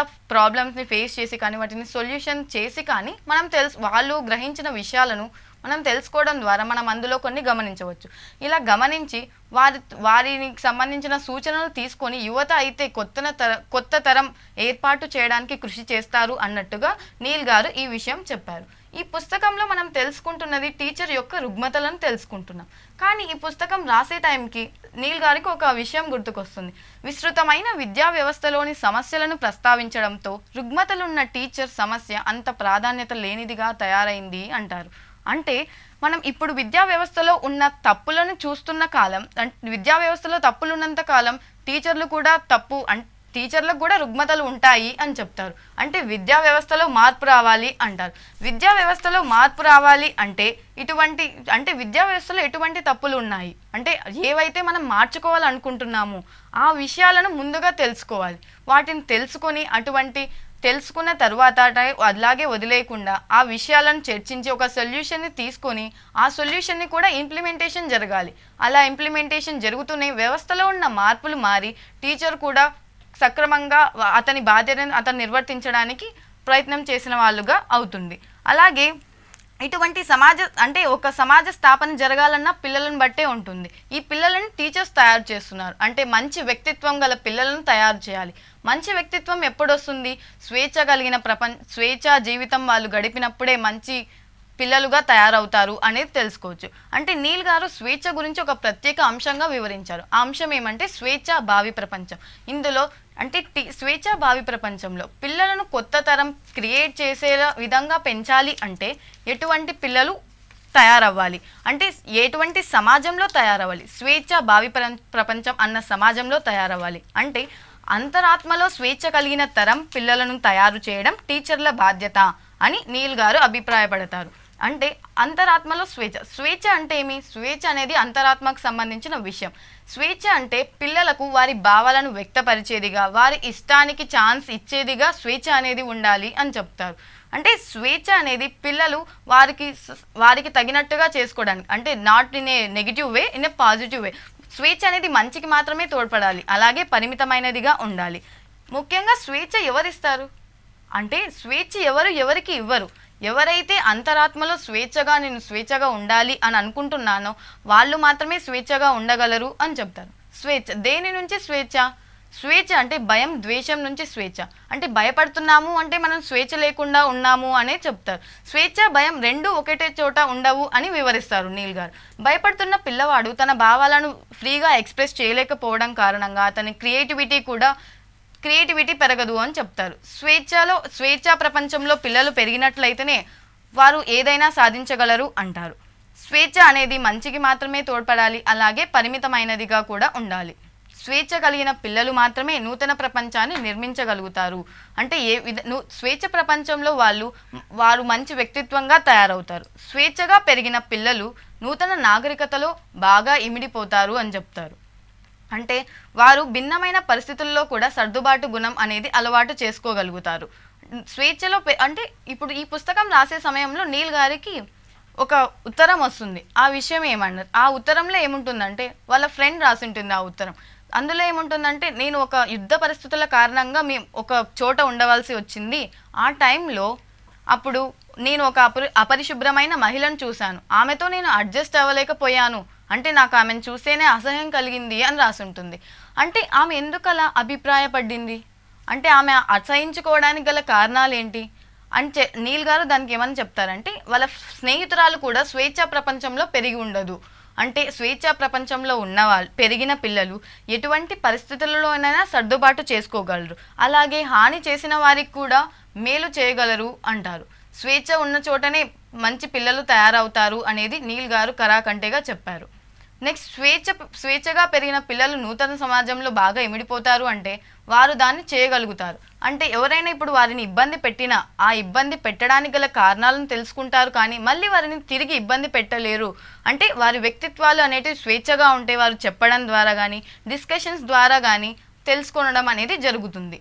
ప్రాబ్లమ్స్ని ఫేస్ చేసి కానీ వాటిని సొల్యూషన్ చేసి కానీ మనం తెలుసు వాళ్ళు గ్రహించిన విషయాలను మనం తెలుసుకోవడం ద్వారా మనం అందులో కొన్ని గమనించవచ్చు ఇలా గమనించి వారి వారికి సంబంధించిన సూచనలు తీసుకొని యువత అయితే కొత్త తర కొత్త తరం ఏర్పాటు చేయడానికి కృషి చేస్తారు అన్నట్టుగా నీల్ గారు ఈ విషయం చెప్పారు ఈ పుస్తకంలో మనం తెలుసుకుంటున్నది టీచర్ యొక్క రుగ్మతలను తెలుసుకుంటున్నాం కానీ ఈ పుస్తకం రాసే టైంకి నీల్ గారికి ఒక విషయం గుర్తుకొస్తుంది విస్తృతమైన విద్యా వ్యవస్థలోని సమస్యలను ప్రస్తావించడంతో రుగ్మతలున్న టీచర్ సమస్య అంత ప్రాధాన్యత లేనిదిగా తయారైంది అంటారు అంటే మనం ఇప్పుడు విద్యా వ్యవస్థలో ఉన్న తప్పులను చూస్తున్న కాలం అంటే విద్యా వ్యవస్థలో తప్పులు ఉన్నంత కాలం టీచర్లు కూడా తప్పు అం టీచర్లకు కూడా రుగ్మతలు ఉంటాయి అని చెప్తారు అంటే విద్యా వ్యవస్థలో మార్పు రావాలి అంటారు విద్యా వ్యవస్థలో మార్పు రావాలి అంటే ఇటువంటి అంటే విద్యా వ్యవస్థలో ఎటువంటి తప్పులు ఉన్నాయి అంటే ఏవైతే మనం మార్చుకోవాలనుకుంటున్నామో ఆ విషయాలను ముందుగా తెలుసుకోవాలి వాటిని తెలుసుకొని అటువంటి తెలుసుకున్న తర్వాత టై- అలాగే వదిలేయకుండా ఆ విషయాలను చర్చించి ఒక సొల్యూషన్ని తీసుకొని ఆ సొల్యూషన్ని కూడా ఇంప్లిమెంటేషన్ జరగాలి అలా ఇంప్లిమెంటేషన్ జరుగుతూనే వ్యవస్థలో ఉన్న మార్పులు మారి టీచర్ కూడా సక్రమంగా వ- అతని బాధ్యతను అతను నిర్వర్తించడానికి ప్రయత్నం చేసిన వాళ్ళుగా అవుతుంది అలాగే ఇటువంటి సమాజ అంటే ఒక సమాజ స్థాపన జరగాలన్నా పిల్లలను బట్టే ఉంటుంది ఈ పిల్లలను టీచర్స్ తయారు చేస్తున్నారు అంటే మంచి వ్యక్తిత్వం గల పిల్లలను తయారు చేయాలి మంచి వ్యక్తిత్వం ఎప్పుడు వస్తుంది స్వేచ్ఛ కలిగిన ప్రపంచ స్వేచ్ఛ జీవితం వాళ్ళు గడిపినప్పుడే మంచి పిల్లలుగా తయారవుతారు అనేది తెలుసుకోవచ్చు అంటే నీల్ గారు స్వేచ్ఛ గురించి ఒక ప్రత్యేక అంశంగా వివరించారు ఆ అంశం ఏమంటే స్వేచ్ఛ భావి ప్రపంచం ఇందులో అంటే టి స్వేచ్ఛ భావి ప్రపంచంలో పిల్లలను కొత్త తరం క్రియేట్ చేసే విధంగా పెంచాలి అంటే ఎటువంటి పిల్లలు తయారవ్వాలి అంటే ఎటువంటి సమాజంలో తయారవ్వాలి స్వేచ్ఛ భావి ప్ర- ప్రపంచం అన్న సమాజంలో తయారవ్వాలి అంటే అంతరాత్మలో స్వేచ్ఛ కలిగిన తరం పిల్లలను తయారు చేయడం టీచర్ల బాధ్యత అని నీల్ గారు అభిప్రాయపడతారు అంటే అంతరాత్మలో స్వేచ్ఛ స్వేచ్ఛ అంటే ఏమి స్వేచ్ఛ అనేది అంతరాత్మకు సంబంధించిన విషయం స్వేచ్ఛ అంటే పిల్లలకు వారి భావాలను వ్యక్తపరిచేదిగా వారి ఇష్టానికి ఛాన్స్ ఇచ్చేదిగా స్వేచ్ఛ అనేది ఉండాలి అని చెప్తారు అంటే స్వేచ్ఛ అనేది పిల్లలు వారికి స- వారికి తగినట్టుగా చేసుకోవడానికి అంటే not in a negative way in a positive way స్వేచ్ఛ అనేది మంచికి మాత్రమే తోడ్పడాలి అలాగే పరిమితమైనదిగా ఉండాలి ముఖ్యంగా స్వేచ్ఛ ఎవరిస్తారు అంటే స్వేచ్ఛ ఎవరు ఎవరికి ఇవ్వరు ఎవరైతే అంతరాత్మలో స్వేచ్ఛగా నేను స్వేచ్ఛగా ఉండాలి అని అనుకుంటున్నానో వాళ్ళు మాత్రమే స్వేచ్ఛగా ఉండగలరు అని చెప్తారు స్వేచ్ఛ దేని నుంచి స్వేచ్ఛ స్వేచ్ఛ అంటే భయం ద్వేషం నుంచి స్వేచ్ఛ అంటే భయపడుతున్నాము అంటే మనం స్వేచ్ఛ లేకుండా ఉన్నాము అనే చెప్తారు స్వేచ్ఛ భయం రెండు ఒకటే చోట ఉండవు అని వివరిస్తారు నీల్ గారు భయపడుతున్న పిల్లవాడు తన భావాలను ఫ్రీగా ఎక్స్ప్రెస్ చేయలేకపోవడం కారణంగా అతని క్రియేటివిటీ కూడా క్రియేటివిటీ పెరగదు అని చెప్తారు స్వేచ్ఛలో స్వేచ్ఛా ప్రపంచంలో పిల్లలు పెరిగినట్లయితేనే వారు ఏదైనా సాధించగలరు అంటారు స్వేచ్ఛ అనేది మంచికి మాత్రమే తోడ్పడాలి అలాగే పరిమితమైనదిగా కూడా ఉండాలి స్వేచ్ఛ కలిగిన పిల్లలు మాత్రమే నూతన ప్రపంచాన్ని నిర్మించగలుగుతారు అంటే ఏ విధ ను- స్వేచ్ఛ ప్రపంచంలో వాళ్ళు వారు మంచి వ్యక్తిత్వంగా తయారవుతారు స్వేచ్ఛగా పెరిగిన పిల్లలు నూతన నాగరికతలో బాగా ఇమిడిపోతారు అని చెప్తారు అంటే వారు భిన్నమైన పరిస్థితుల్లో కూడా సర్దుబాటు గుణం అనేది అలవాటు చేసుకోగలుగుతారు స్వేచ్ఛలో పె- అంటే ఇప్పుడు ఈ పుస్తకం రాసే సమయంలో నీల్ గారికి ఒక ఉత్తరం వస్తుంది ఆ విషయం ఏమన్నారు ఆ ఉత్తరంలో ఏముంటుందంటే వాళ్ళ ఫ్రెండ్ రాసింటుంది ఆ ఉత్తరం అందులో ఏముంటుందంటే నేను ఒక యుద్ధ పరిస్థితుల కారణంగా మేము ఒక చోట ఉండవలసి వచ్చింది ఆ టైంలో అప్పుడు నేను ఒక అపరి అపరిశుభ్రమైన మహిళను చూశాను ఆమెతో నేను అడ్జస్ట్ అవ్వలేకపోయాను అంటే నాకు ఆమెను చూస్తేనే అసహ్యం కలిగింది అని రాసుంటుంది అంటే ఆమె ఎందుకు అలా అభిప్రాయపడింది అంటే ఆమె అసహించుకోవడానికి గల కారణాలు ఏంటి అని చె నీల్ గారు దానికి ఏమని చెప్తారంటే వాళ్ళ స్నేహితురాలు కూడా స్వేచ్ఛ ప్రపంచంలో పెరిగి ఉండదు అంటే స్వేచ్ఛ ప్రపంచంలో ఉన్న వాళ్ళు పెరిగిన పిల్లలు ఎటువంటి పరిస్థితులలోనైనా సర్దుబాటు చేసుకోగలరు అలాగే హాని చేసిన వారికి కూడా మేలు చేయగలరు అంటారు స్వేచ్ఛ ఉన్న చోటనే మంచి పిల్లలు తయారవుతారు అనేది నీల్ గారు కరాకంటేగా చెప్పారు నెక్స్ట్ స్వేచ్ఛ స్వేచ్ఛగా పెరిగిన పిల్లలు నూతన సమాజంలో బాగా ఇమిడిపోతారు అంటే వారు దాన్ని చేయగలుగుతారు అంటే ఎవరైనా ఇప్పుడు వారిని ఇబ్బంది పెట్టినా ఆ ఇబ్బంది పెట్టడానికి గల కారణాలను తెలుసుకుంటారు కానీ మళ్ళీ వారిని తిరిగి ఇబ్బంది పెట్టలేరు అంటే వారి వ్యక్తిత్వాలు అనేటివి స్వేచ్ఛగా ఉంటే వారు చెప్పడం ద్వారా కానీ డిస్కషన్స్ ద్వారా కానీ తెలుసుకోవడం అనేది జరుగుతుంది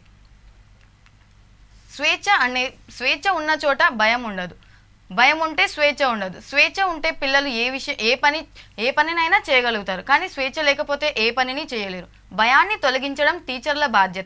స్వేచ్ఛ అనే స్వేచ్ఛ ఉన్న చోట భయం ఉండదు భయం ఉంటే స్వేచ్ఛ ఉండదు స్వేచ్ఛ ఉంటే పిల్లలు ఏ విషయం ఏ పని ఏ పనినైనా చేయగలుగుతారు కానీ స్వేచ్ఛ లేకపోతే ఏ పనిని చేయలేరు భయాన్ని తొలగించడం టీచర్ల బాధ్యత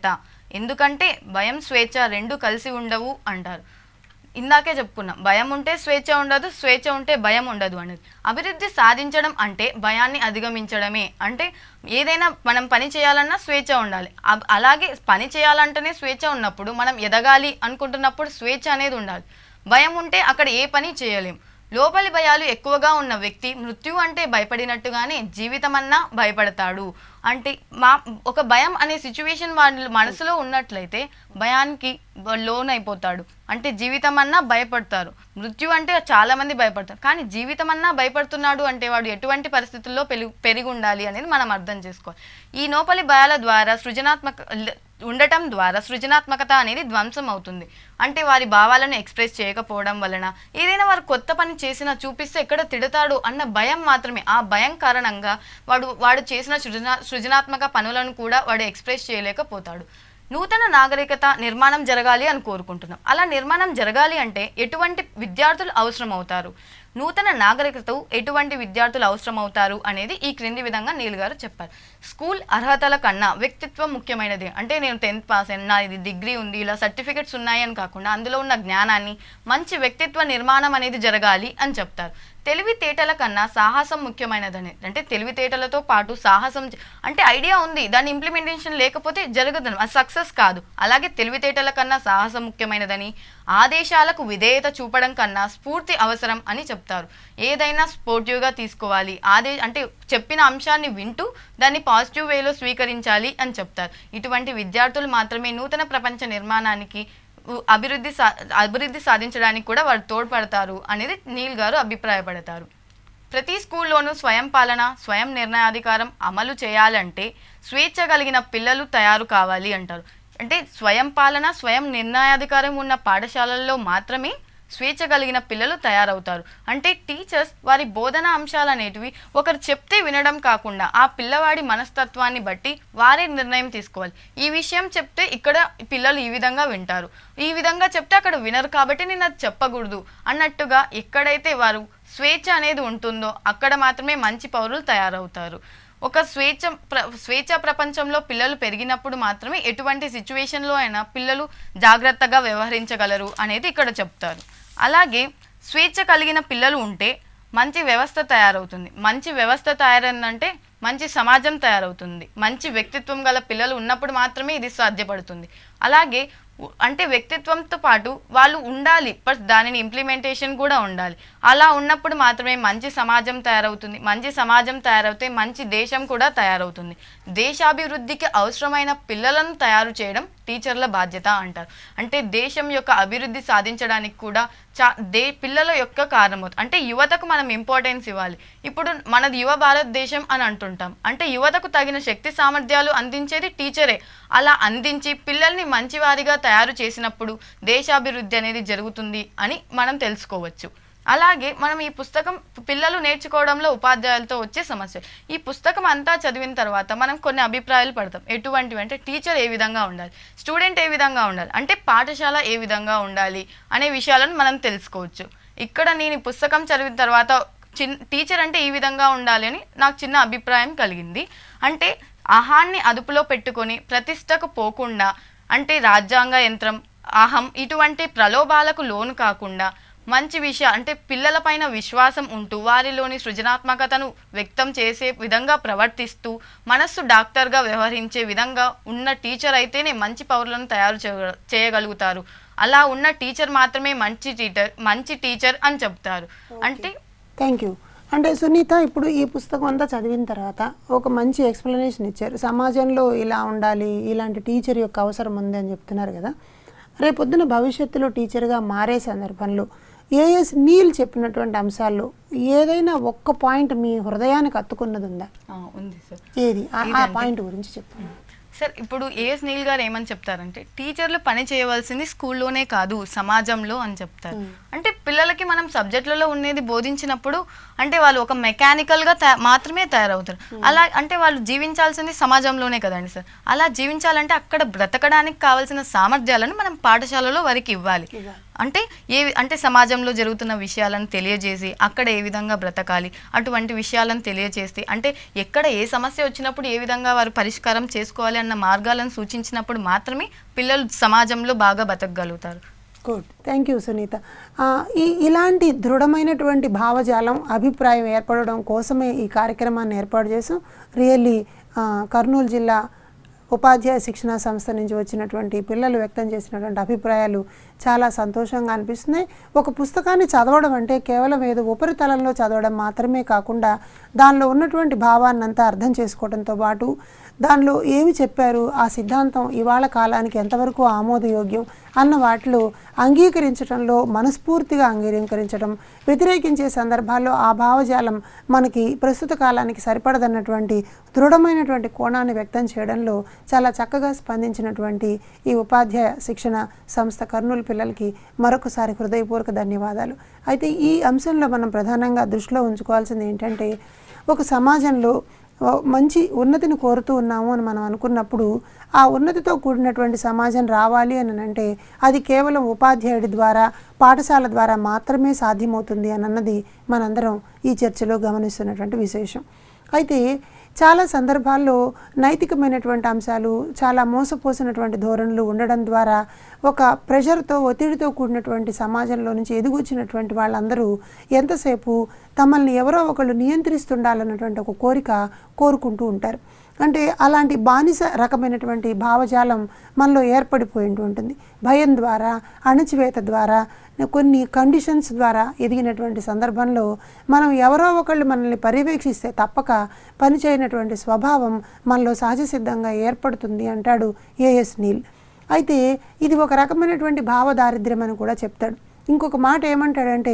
ఎందుకంటే భయం స్వేచ్ఛ రెండు కలిసి ఉండవు అంటారు ఇందాకే చెప్పుకున్నాం భయం ఉంటే స్వేచ్ఛ ఉండదు స్వేచ్ఛ ఉంటే భయం ఉండదు అనేది అభివృద్ధి సాధించడం అంటే భయాన్ని అధిగమించడమే అంటే ఏదైనా మనం పని చేయాలన్నా స్వేచ్ఛ ఉండాలి అబ్- అలాగే పని చేయాలంటేనే స్వేచ్ఛ ఉన్నప్పుడు మనం ఎదగాలి అనుకుంటున్నప్పుడు స్వేచ్ఛ అనేది ఉండాలి భయం ఉంటే అక్కడ ఏ పని చేయలేం లోపలి భయాలు ఎక్కువగా ఉన్న వ్యక్తి మృత్యు అంటే భయపడినట్టుగానే జీవితం అన్నా భయపడతాడు అంటే మా ఒక భయం అనే సిచ్యువేషన్ వాళ్ళ మనసులో ఉన్నట్లయితే భయానికి లోన్ అయిపోతాడు అంటే జీవితం అన్నా భయపడతారు మృత్యు అంటే చాలా మంది భయపడతారు కానీ జీవితం అన్నా భయపడుతున్నాడు అంటే వాడు ఎటువంటి పరిస్థితుల్లో పెరుగు పెరిగి ఉండాలి అనేది మనం అర్థం చేసుకోవాలి ఈ లోపలి భయాల ద్వారా సృజనాత్మక ల- ఉండటం ద్వారా సృజనాత్మకత అనేది ధ్వంసం అవుతుంది అంటే వారి భావాలను ఎక్స్ప్రెస్ చేయకపోవడం వలన ఏదైనా వారు కొత్త పని చేసినా చూపిస్తే ఎక్కడ తిడతాడు అన్న భయం మాత్రమే ఆ భయం కారణంగా వాడు వాడు చేసిన సృజనా సృజనాత్మక పనులను కూడా వాడు ఎక్స్ప్రెస్ చేయలేకపోతాడు నూతన నాగరికత నిర్మాణం జరగాలి అని కోరుకుంటున్నాం అలా నిర్మాణం జరగాలి అంటే ఎటువంటి విద్యార్థులు అవసరం అవుతారు నూతన నాగరికత ఎటువంటి విద్యార్థులు అవసరం అవుతారు అనేది ఈ క్రింది విధంగా నీల్ గారు చెప్పారు స్కూల్ అర్హతల కన్నా వ్యక్తిత్వం ముఖ్యమైనది అంటే నేను టెన్త్ పాస్ అయిన నా ఇది డిగ్రీ ఉంది ఇలా సర్టిఫికెట్స్ ఉన్నాయని కాకుండా అందులో ఉన్న జ్ఞానాన్ని మంచి వ్యక్తిత్వ నిర్మాణం అనేది జరగాలి అని చెప్తారు తెలివితేటల కన్నా సాహసం ముఖ్యమైనదని అంటే తెలివితేటలతో పాటు సాహసం చే- అంటే ఐడియా ఉంది దాని ఇంప్లిమెంటేషన్ లేకపోతే జరగదు అది సక్సెస్ కాదు అలాగే తెలివితేటల కన్నా సాహసం ముఖ్యమైనదని ఆదేశాలకు విధేయత చూపడం కన్నా స్ఫూర్తి అవసరం అని చెప్తారు ఏదైనా స్పోర్టివ్గా తీసుకోవాలి ఆదే అంటే చెప్పిన అంశాన్ని వింటూ దాన్ని పాజిటివ్ వేలో స్వీకరించాలి అని చెప్తారు ఇటువంటి విద్యార్థులు మాత్రమే నూతన ప్రపంచ నిర్మాణానికి ఉ- అభివృద్ధి సా అభివృద్ధి సాధించడానికి కూడా వారు తోడ్పడతారు అనేది నీల్ గారు అభిప్రాయపడతారు ప్రతి స్కూల్లోనూ స్వయం పాలన స్వయం నిర్ణయాధికారం అమలు చేయాలంటే స్వేచ్ఛ కలిగిన పిల్లలు తయారు కావాలి అంటారు అంటే స్వయం పాలన స్వయం నిర్ణయాధికారం ఉన్న పాఠశాలల్లో మాత్రమే స్వేచ్ఛ కలిగిన పిల్లలు తయారవుతారు అంటే టీచర్స్ వారి బోధన అంశాలు అనేటివి ఒకరు చెప్తే వినడం కాకుండా ఆ పిల్లవాడి మనస్తత్వాన్ని బట్టి వారే నిర్ణయం తీసుకోవాలి ఈ విషయం చెప్తే ఇక్కడ పిల్లలు ఈ విధంగా వింటారు ఈ విధంగా చెప్తే అక్కడ వినరు కాబట్టి నేను అది చెప్పకూడదు అన్నట్టుగా ఎక్కడైతే వారు స్వేచ్ఛ అనేది ఉంటుందో అక్కడ మాత్రమే మంచి పౌరులు తయారవుతారు ఒక స్వేచ్ఛ ప్ర స్వేచ్ఛ ప్రపంచంలో పిల్లలు పెరిగినప్పుడు మాత్రమే ఎటువంటి సిచ్యువేషన్లో అయినా పిల్లలు జాగ్రత్తగా వ్యవహరించగలరు అనేది ఇక్కడ చెప్తారు అలాగే స్వేచ్ఛ కలిగిన పిల్లలు ఉంటే మంచి వ్యవస్థ తయారవుతుంది మంచి వ్యవస్థ తయారైందంటే మంచి సమాజం తయారవుతుంది మంచి వ్యక్తిత్వం గల పిల్లలు ఉన్నప్పుడు మాత్రమే ఇది సాధ్యపడుతుంది అలాగే ఉ- అంటే వ్యక్తిత్వంతో పాటు వాళ్ళు ఉండాలి బట్ దానిని ఇంప్లిమెంటేషన్ కూడా ఉండాలి అలా ఉన్నప్పుడు మాత్రమే మంచి సమాజం తయారవుతుంది మంచి సమాజం తయారవుతే మంచి దేశం కూడా తయారవుతుంది దేశాభివృద్ధికి అవసరమైన పిల్లలను తయారు చేయడం టీచర్ల బాధ్యత అంటారు అంటే దేశం యొక్క అభివృద్ధి సాధించడానికి కూడా చా దే పిల్లల యొక్క కారణమవుతుంది అంటే యువతకు మనం ఇంపార్టెన్స్ ఇవ్వాలి ఇప్పుడు మనది యువ భారతదేశం అని అంటుంటాం అంటే యువతకు తగిన శక్తి సామర్థ్యాలు అందించేది టీచరే అలా అందించి పిల్లల్ని మంచివారిగా తయారు చేసినప్పుడు దేశాభివృద్ధి అనేది జరుగుతుంది అని మనం తెలుసుకోవచ్చు అలాగే మనం ఈ పుస్తకం పిల్లలు నేర్చుకోవడంలో ఉపాధ్యాయులతో వచ్చే సమస్య ఈ పుస్తకం అంతా చదివిన తర్వాత మనం కొన్ని అభిప్రాయాలు పడతాం ఎటువంటివి అంటే టీచర్ ఏ విధంగా ఉండాలి స్టూడెంట్ ఏ విధంగా ఉండాలి అంటే పాఠశాల ఏ విధంగా ఉండాలి అనే విషయాలను మనం తెలుసుకోవచ్చు ఇక్కడ నేను ఈ పుస్తకం చదివిన తర్వాత చిన్ టీచర్ అంటే ఈ విధంగా ఉండాలి అని నాకు చిన్న అభిప్రాయం కలిగింది అంటే అహాన్ని అదుపులో పెట్టుకొని ప్రతిష్టకు పోకుండా అంటే రాజ్యాంగ యంత్రం అహం ఇటువంటి ప్రలోభాలకు లోను కాకుండా మంచి విషయ అంటే పిల్లలపైన విశ్వాసం ఉంటూ వారిలోని సృజనాత్మకతను వ్యక్తం చేసే విధంగా ప్రవర్తిస్తూ మనస్సు డాక్టర్గా వ్యవహరించే విధంగా ఉన్న టీచర్ అయితేనే మంచి పౌరులను తయారు చేయ- చేయగలుగుతారు అలా ఉన్న టీచర్ మాత్రమే మంచి టీచర్ మంచి టీచర్ అని చెప్తారు అంటే థ్యాంక్ యూ అంటే సునీత ఇప్పుడు ఈ పుస్తకం అంతా చదివిన తర్వాత ఒక మంచి ఎక్స్ప్లెనేషన్ ఇచ్చారు సమాజంలో ఇలా ఉండాలి ఇలాంటి టీచర్ యొక్క అవసరం ఉంది అని చెప్తున్నారు కదా రేపొద్దున భవిష్యత్తులో టీచర్గా మారే సందర్భంలో ఏఎస్ నీల్ చెప్పినటువంటి అంశాల్లో ఏదైనా ఒక్క పాయింట్ మీ హృదయానికి అత్తుకున్నది ఉందా ఆ, ఉంది సార్ ఏది ఆ- ఆ పాయింట్ గురించి చెప్పండి సార్ ఇప్పుడు ఏఎస్ నీల్ గారు ఏమని చెప్తారంటే టీచర్లు పని చేయవలసింది స్కూల్లోనే కాదు సమాజంలో అని చెప్తారు అంటే పిల్లలకి మనం సబ్జెక్టులలో ఉండేది బోధించినప్పుడు అంటే వాళ్ళు ఒక మెకానికల్గా తయా- మాత్రమే తయారవుతారు అలా అంటే వాళ్ళు జీవించాల్సింది సమాజంలోనే కదండి సార్ అలా జీవించాలంటే అక్కడ బ్రతకడానికి కావాల్సిన సామర్థ్యాలను మనం పాఠశాలలో వారికి ఇవ్వాలి అంటే ఏ అంటే సమాజంలో జరుగుతున్న విషయాలను తెలియజేసి అక్కడ ఏ విధంగా బ్రతకాలి అటువంటి విషయాలను తెలియజేసి అంటే ఎక్కడ ఏ సమస్య వచ్చినప్పుడు ఏ విధంగా వారు పరిష్కారం చేసుకోవాలి అన్న మార్గాలను సూచించినప్పుడు మాత్రమే పిల్లలు సమాజంలో బాగా బతకగలుగుతారు గుడ్ థ్యాంక్ యూ సునీత ఆ, ఈ ఇలాంటి దృఢమైనటువంటి భావజాలం అభిప్రాయం ఏర్పడడం కోసమే ఈ కార్యక్రమాన్ని ఏర్పాటు చేసాం రియల్లీ కర్నూలు జిల్లా ఉపాధ్యాయ శిక్షణ సంస్థ నుంచి వచ్చినటువంటి పిల్లలు వ్యక్తం చేసినటువంటి అభిప్రాయాలు చాలా సంతోషంగా అనిపిస్తున్నాయి ఒక పుస్తకాన్ని చదవడం అంటే కేవలం ఏదో ఉపరితలంలో చదవడం మాత్రమే కాకుండా దానిలో ఉన్నటువంటి భావాన్ని అంతా అర్థం చేసుకోవడంతో పాటు దానిలో ఏమి చెప్పారు ఆ సిద్ధాంతం ఇవాళ కాలానికి ఎంతవరకు ఆమోదయోగ్యం అన్న వాటిలో అంగీకరించడంలో మనస్ఫూర్తిగా అంగీకరించడం వ్యతిరేకించే సందర్భాల్లో ఆ భావజాలం మనకి ప్రస్తుత కాలానికి సరిపడదన్నటువంటి దృఢమైనటువంటి కోణాన్ని వ్యక్తం చేయడంలో చాలా చక్కగా స్పందించినటువంటి ఈ ఉపాధ్యాయ శిక్షణ సంస్థ కర్నూలు పిల్లలకి మరొకసారి హృదయపూర్వక ధన్యవాదాలు అయితే ఈ అంశంలో మనం ప్రధానంగా దృష్టిలో ఉంచుకోవాల్సింది ఏంటంటే ఒక సమాజంలో ఓ మంచి ఉన్నతిని కోరుతూ ఉన్నాము అని మనం అనుకున్నప్పుడు ఆ ఉన్నతితో కూడినటువంటి సమాజం రావాలి అని అంటే అది కేవలం ఉపాధ్యాయుడి ద్వారా పాఠశాల ద్వారా మాత్రమే సాధ్యమవుతుంది అని అన్నది మనందరం ఈ చర్చలో గమనిస్తున్నటువంటి విశేషం అయితే చాలా సందర్భాల్లో నైతికమైనటువంటి అంశాలు చాలా మోసపోసినటువంటి ధోరణులు ఉండడం ద్వారా ఒక ప్రెషర్తో ఒత్తిడితో కూడినటువంటి సమాజంలో నుంచి ఎదుగొచ్చినటువంటి వాళ్ళందరూ ఎంతసేపు తమల్ని ఎవరో ఒకళ్ళు నియంత్రిస్తుండాలన్నటువంటి ఒక కోరిక కోరుకుంటూ ఉంటారు అంటే అలాంటి బానిస రకమైనటువంటి భావజాలం మనలో ఏర్పడిపోయి ఉంటుంది భయం ద్వారా అణచివేత ద్వారా కొన్ని కండిషన్స్ ద్వారా ఎదిగినటువంటి సందర్భంలో మనం ఎవరో ఒకళ్ళు మనల్ని పర్యవేక్షిస్తే తప్పక పనిచేయనటువంటి స్వభావం మనలో సహజ సిద్ధంగా ఏర్పడుతుంది అంటాడు ఏఎస్ నీల్ అయితే ఇది ఒక రకమైనటువంటి భావదారిద్ర్యం అని కూడా చెప్తాడు ఇంకొక మాట ఏమంటాడంటే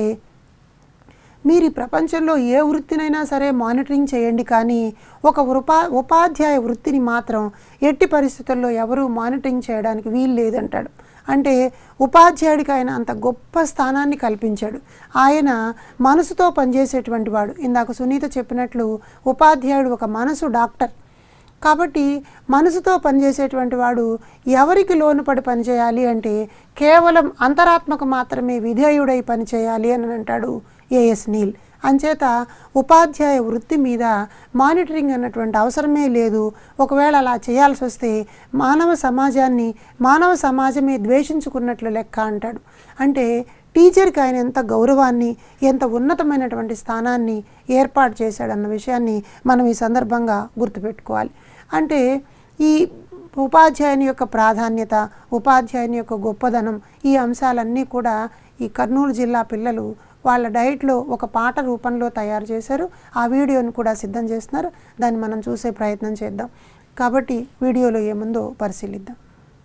మీరు ఈ ప్రపంచంలో ఏ వృత్తినైనా సరే మానిటరింగ్ చేయండి కానీ ఒక ఉపా ఉపాధ్యాయ వృత్తిని మాత్రం ఎట్టి పరిస్థితుల్లో ఎవరూ మానిటరింగ్ చేయడానికి వీలు లేదంటాడు అంటే ఉపాధ్యాయుడికి ఆయన అంత గొప్ప స్థానాన్ని కల్పించాడు ఆయన మనసుతో పనిచేసేటువంటి వాడు ఇందాక సునీత చెప్పినట్లు ఉపాధ్యాయుడు ఒక మనసు డాక్టర్ కాబట్టి మనసుతో పనిచేసేటువంటి వాడు ఎవరికి లోనుపడి పనిచేయాలి అంటే కేవలం అంతరాత్మకు మాత్రమే విధేయుడై పనిచేయాలి అని అంటాడు ఏఎస్ నీల్ అంచేత ఉపాధ్యాయ వృత్తి మీద మానిటరింగ్ అన్నటువంటి అవసరమే లేదు ఒకవేళ అలా చేయాల్సి వస్తే మానవ సమాజాన్ని మానవ సమాజమే ద్వేషించుకున్నట్లు లెక్క అంటాడు అంటే టీచర్కి ఆయన ఎంత గౌరవాన్ని ఎంత ఉన్నతమైనటువంటి స్థానాన్ని ఏర్పాటు చేశాడన్న విషయాన్ని మనం ఈ సందర్భంగా గుర్తుపెట్టుకోవాలి అంటే ఈ ఉపాధ్యాయుని యొక్క ప్రాధాన్యత ఉపాధ్యాయుని యొక్క గొప్పదనం ఈ అంశాలన్నీ కూడా ఈ కర్నూలు జిల్లా పిల్లలు వాళ్ళ డైట్లో ఒక పాట రూపంలో తయారు చేశారు ఆ వీడియోని కూడా సిద్ధం చేస్తున్నారు దాన్ని మనం చూసే ప్రయత్నం చేద్దాం కాబట్టి వీడియోలో ఏముందో పరిశీలిద్దాం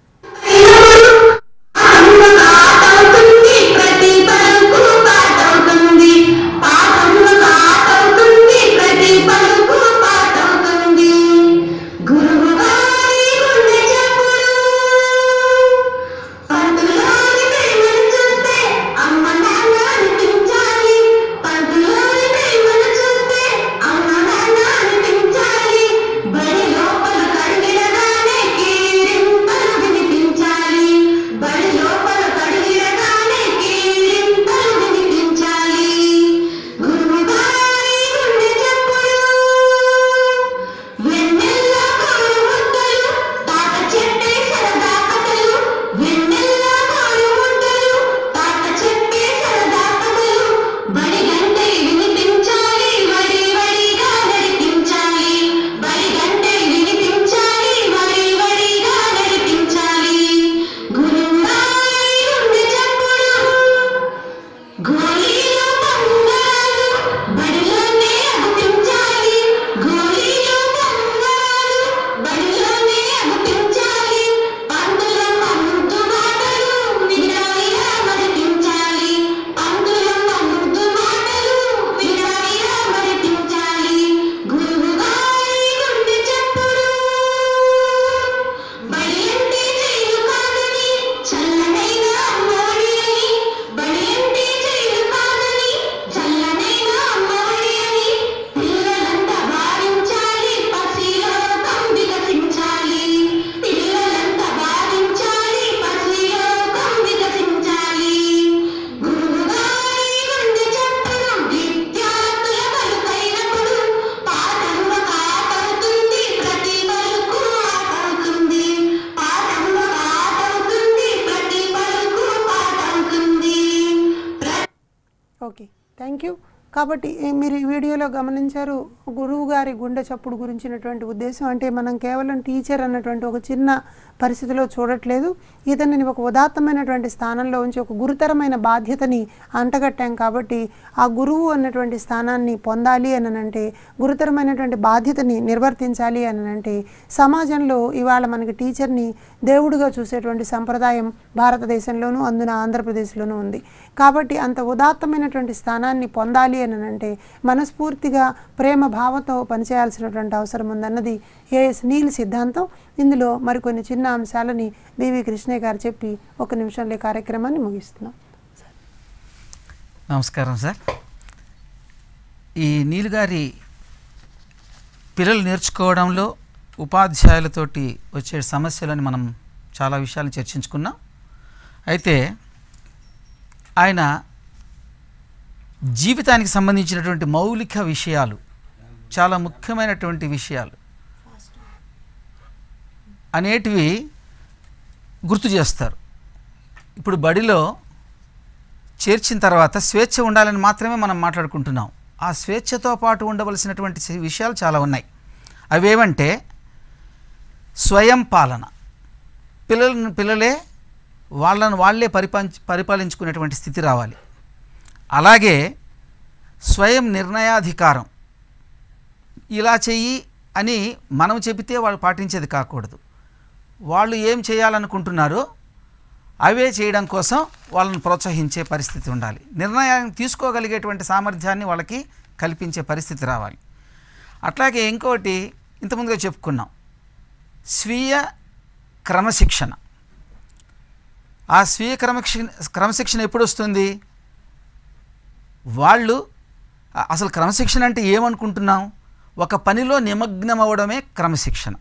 పాటవుతుంది ప్రతి పలుకు పాటవుతుంది పాఠంలో పాటవుతుంది ప్రతి పలుకు పాటవుతుంది గురువు గారి గుండె చప్పుడు పంతులోని ప్రేమను చూస్తే అమ్మ నాన్న అనిపించాలి పంతులోని ప్రేమను చూస్తే అమ్మ నాన్న అనిపించాలి బడి లోపల కడిగినగానే కీరింత థ్యాంక్ యూ కాబట్టి ఈ- మీరు ఈ వీడియోలో గమనించారు గురువు గారి గుండె చప్పుడు గురించినటువంటి ఉద్దేశం అంటే మనం కేవలం టీచర్ అన్నటువంటి ఒక చిన్న పరిస్థితిలో చూడట్లేదు ఇతనిని ఒక ఉదాత్తమైనటువంటి స్థానంలో ఉంచి ఒక గురుతరమైన బాధ్యతని అంటగట్టాం కాబట్టి ఆ గురువు అన్నటువంటి స్థానాన్ని పొందాలి అని అంటే గురుతరమైనటువంటి బాధ్యతని నిర్వర్తించాలి అని అంటే సమాజంలో ఇవాళ మనకి టీచర్ని దేవుడిగా చూసేటువంటి సంప్రదాయం భారతదేశంలోనూ అందున ఆంధ్రప్రదేశ్లోనూ ఉంది కాబట్టి అంత ఉదాత్తమైనటువంటి స్థానాన్ని పొందాలి అని అంటే మనస్ఫూర్తిగా ప్రేమ భావంతో పనిచేయాల్సినటువంటి అవసరం ఉందన్నది ఏఎస్ నీల్ సిద్ధాంతం ఇందులో మరికొన్ని చిన్న అంశాలని బివి కృష్ణయ్య గారు చెప్పి ఒక నిమిషంలో ఈ కార్యక్రమాన్ని ముగిస్తున్నాం నమస్కారం సార్ ఈ నీలుగారి పిల్లలు నేర్చుకోవడంలో ఉపాధ్యాయులతోటి వచ్చే సమస్యలని మనం చాలా విషయాలు చర్చించుకున్నాం అయితే ఆయన జీవితానికి సంబంధించినటువంటి మౌలిక విషయాలు చాలా ముఖ్యమైనటువంటి విషయాలు అనేటివి గుర్తు చేస్తారు ఇప్పుడు బడిలో చేర్చిన తర్వాత స్వేచ్ఛ ఉండాలని మాత్రమే మనం మాట్లాడుకుంటున్నాం ఆ స్వేచ్ఛతో పాటు ఉండవలసినటువంటి సి- విషయాలు చాలా ఉన్నాయి అవేమంటే స్వయం పాలన పిల్లలను పిల్లలే వాళ్ళను వాళ్ళే పరిపాలించ పరిపాలించుకునేటువంటి స్థితి రావాలి అలాగే స్వయం నిర్ణయాధికారం ఇలా చెయ్యి అని మనం చెబితే వాళ్ళు పాటించేది కాకూడదు వాళ్ళు ఏం చేయాలనుకుంటున్నారో అవే చేయడం కోసం వాళ్ళని ప్రోత్సహించే పరిస్థితి ఉండాలి నిర్ణయం తీసుకోగలిగేటువంటి సామర్థ్యాన్ని వాళ్ళకి కల్పించే పరిస్థితి రావాలి అట్లాగే ఇంకోటి ఇంతకుముందుగా చెప్పుకున్నాం స్వీయ క్రమశిక్షణ ఆ స్వీయ క్రమశిక్షణ క్రమశిక్షణ ఎప్పుడు వస్తుంది వాళ్ళు అ- అసలు క్రమశిక్షణ అంటే ఏమనుకుంటున్నాం ఒక పనిలో నిమగ్నం అవ్వడమే క్రమశిక్షణ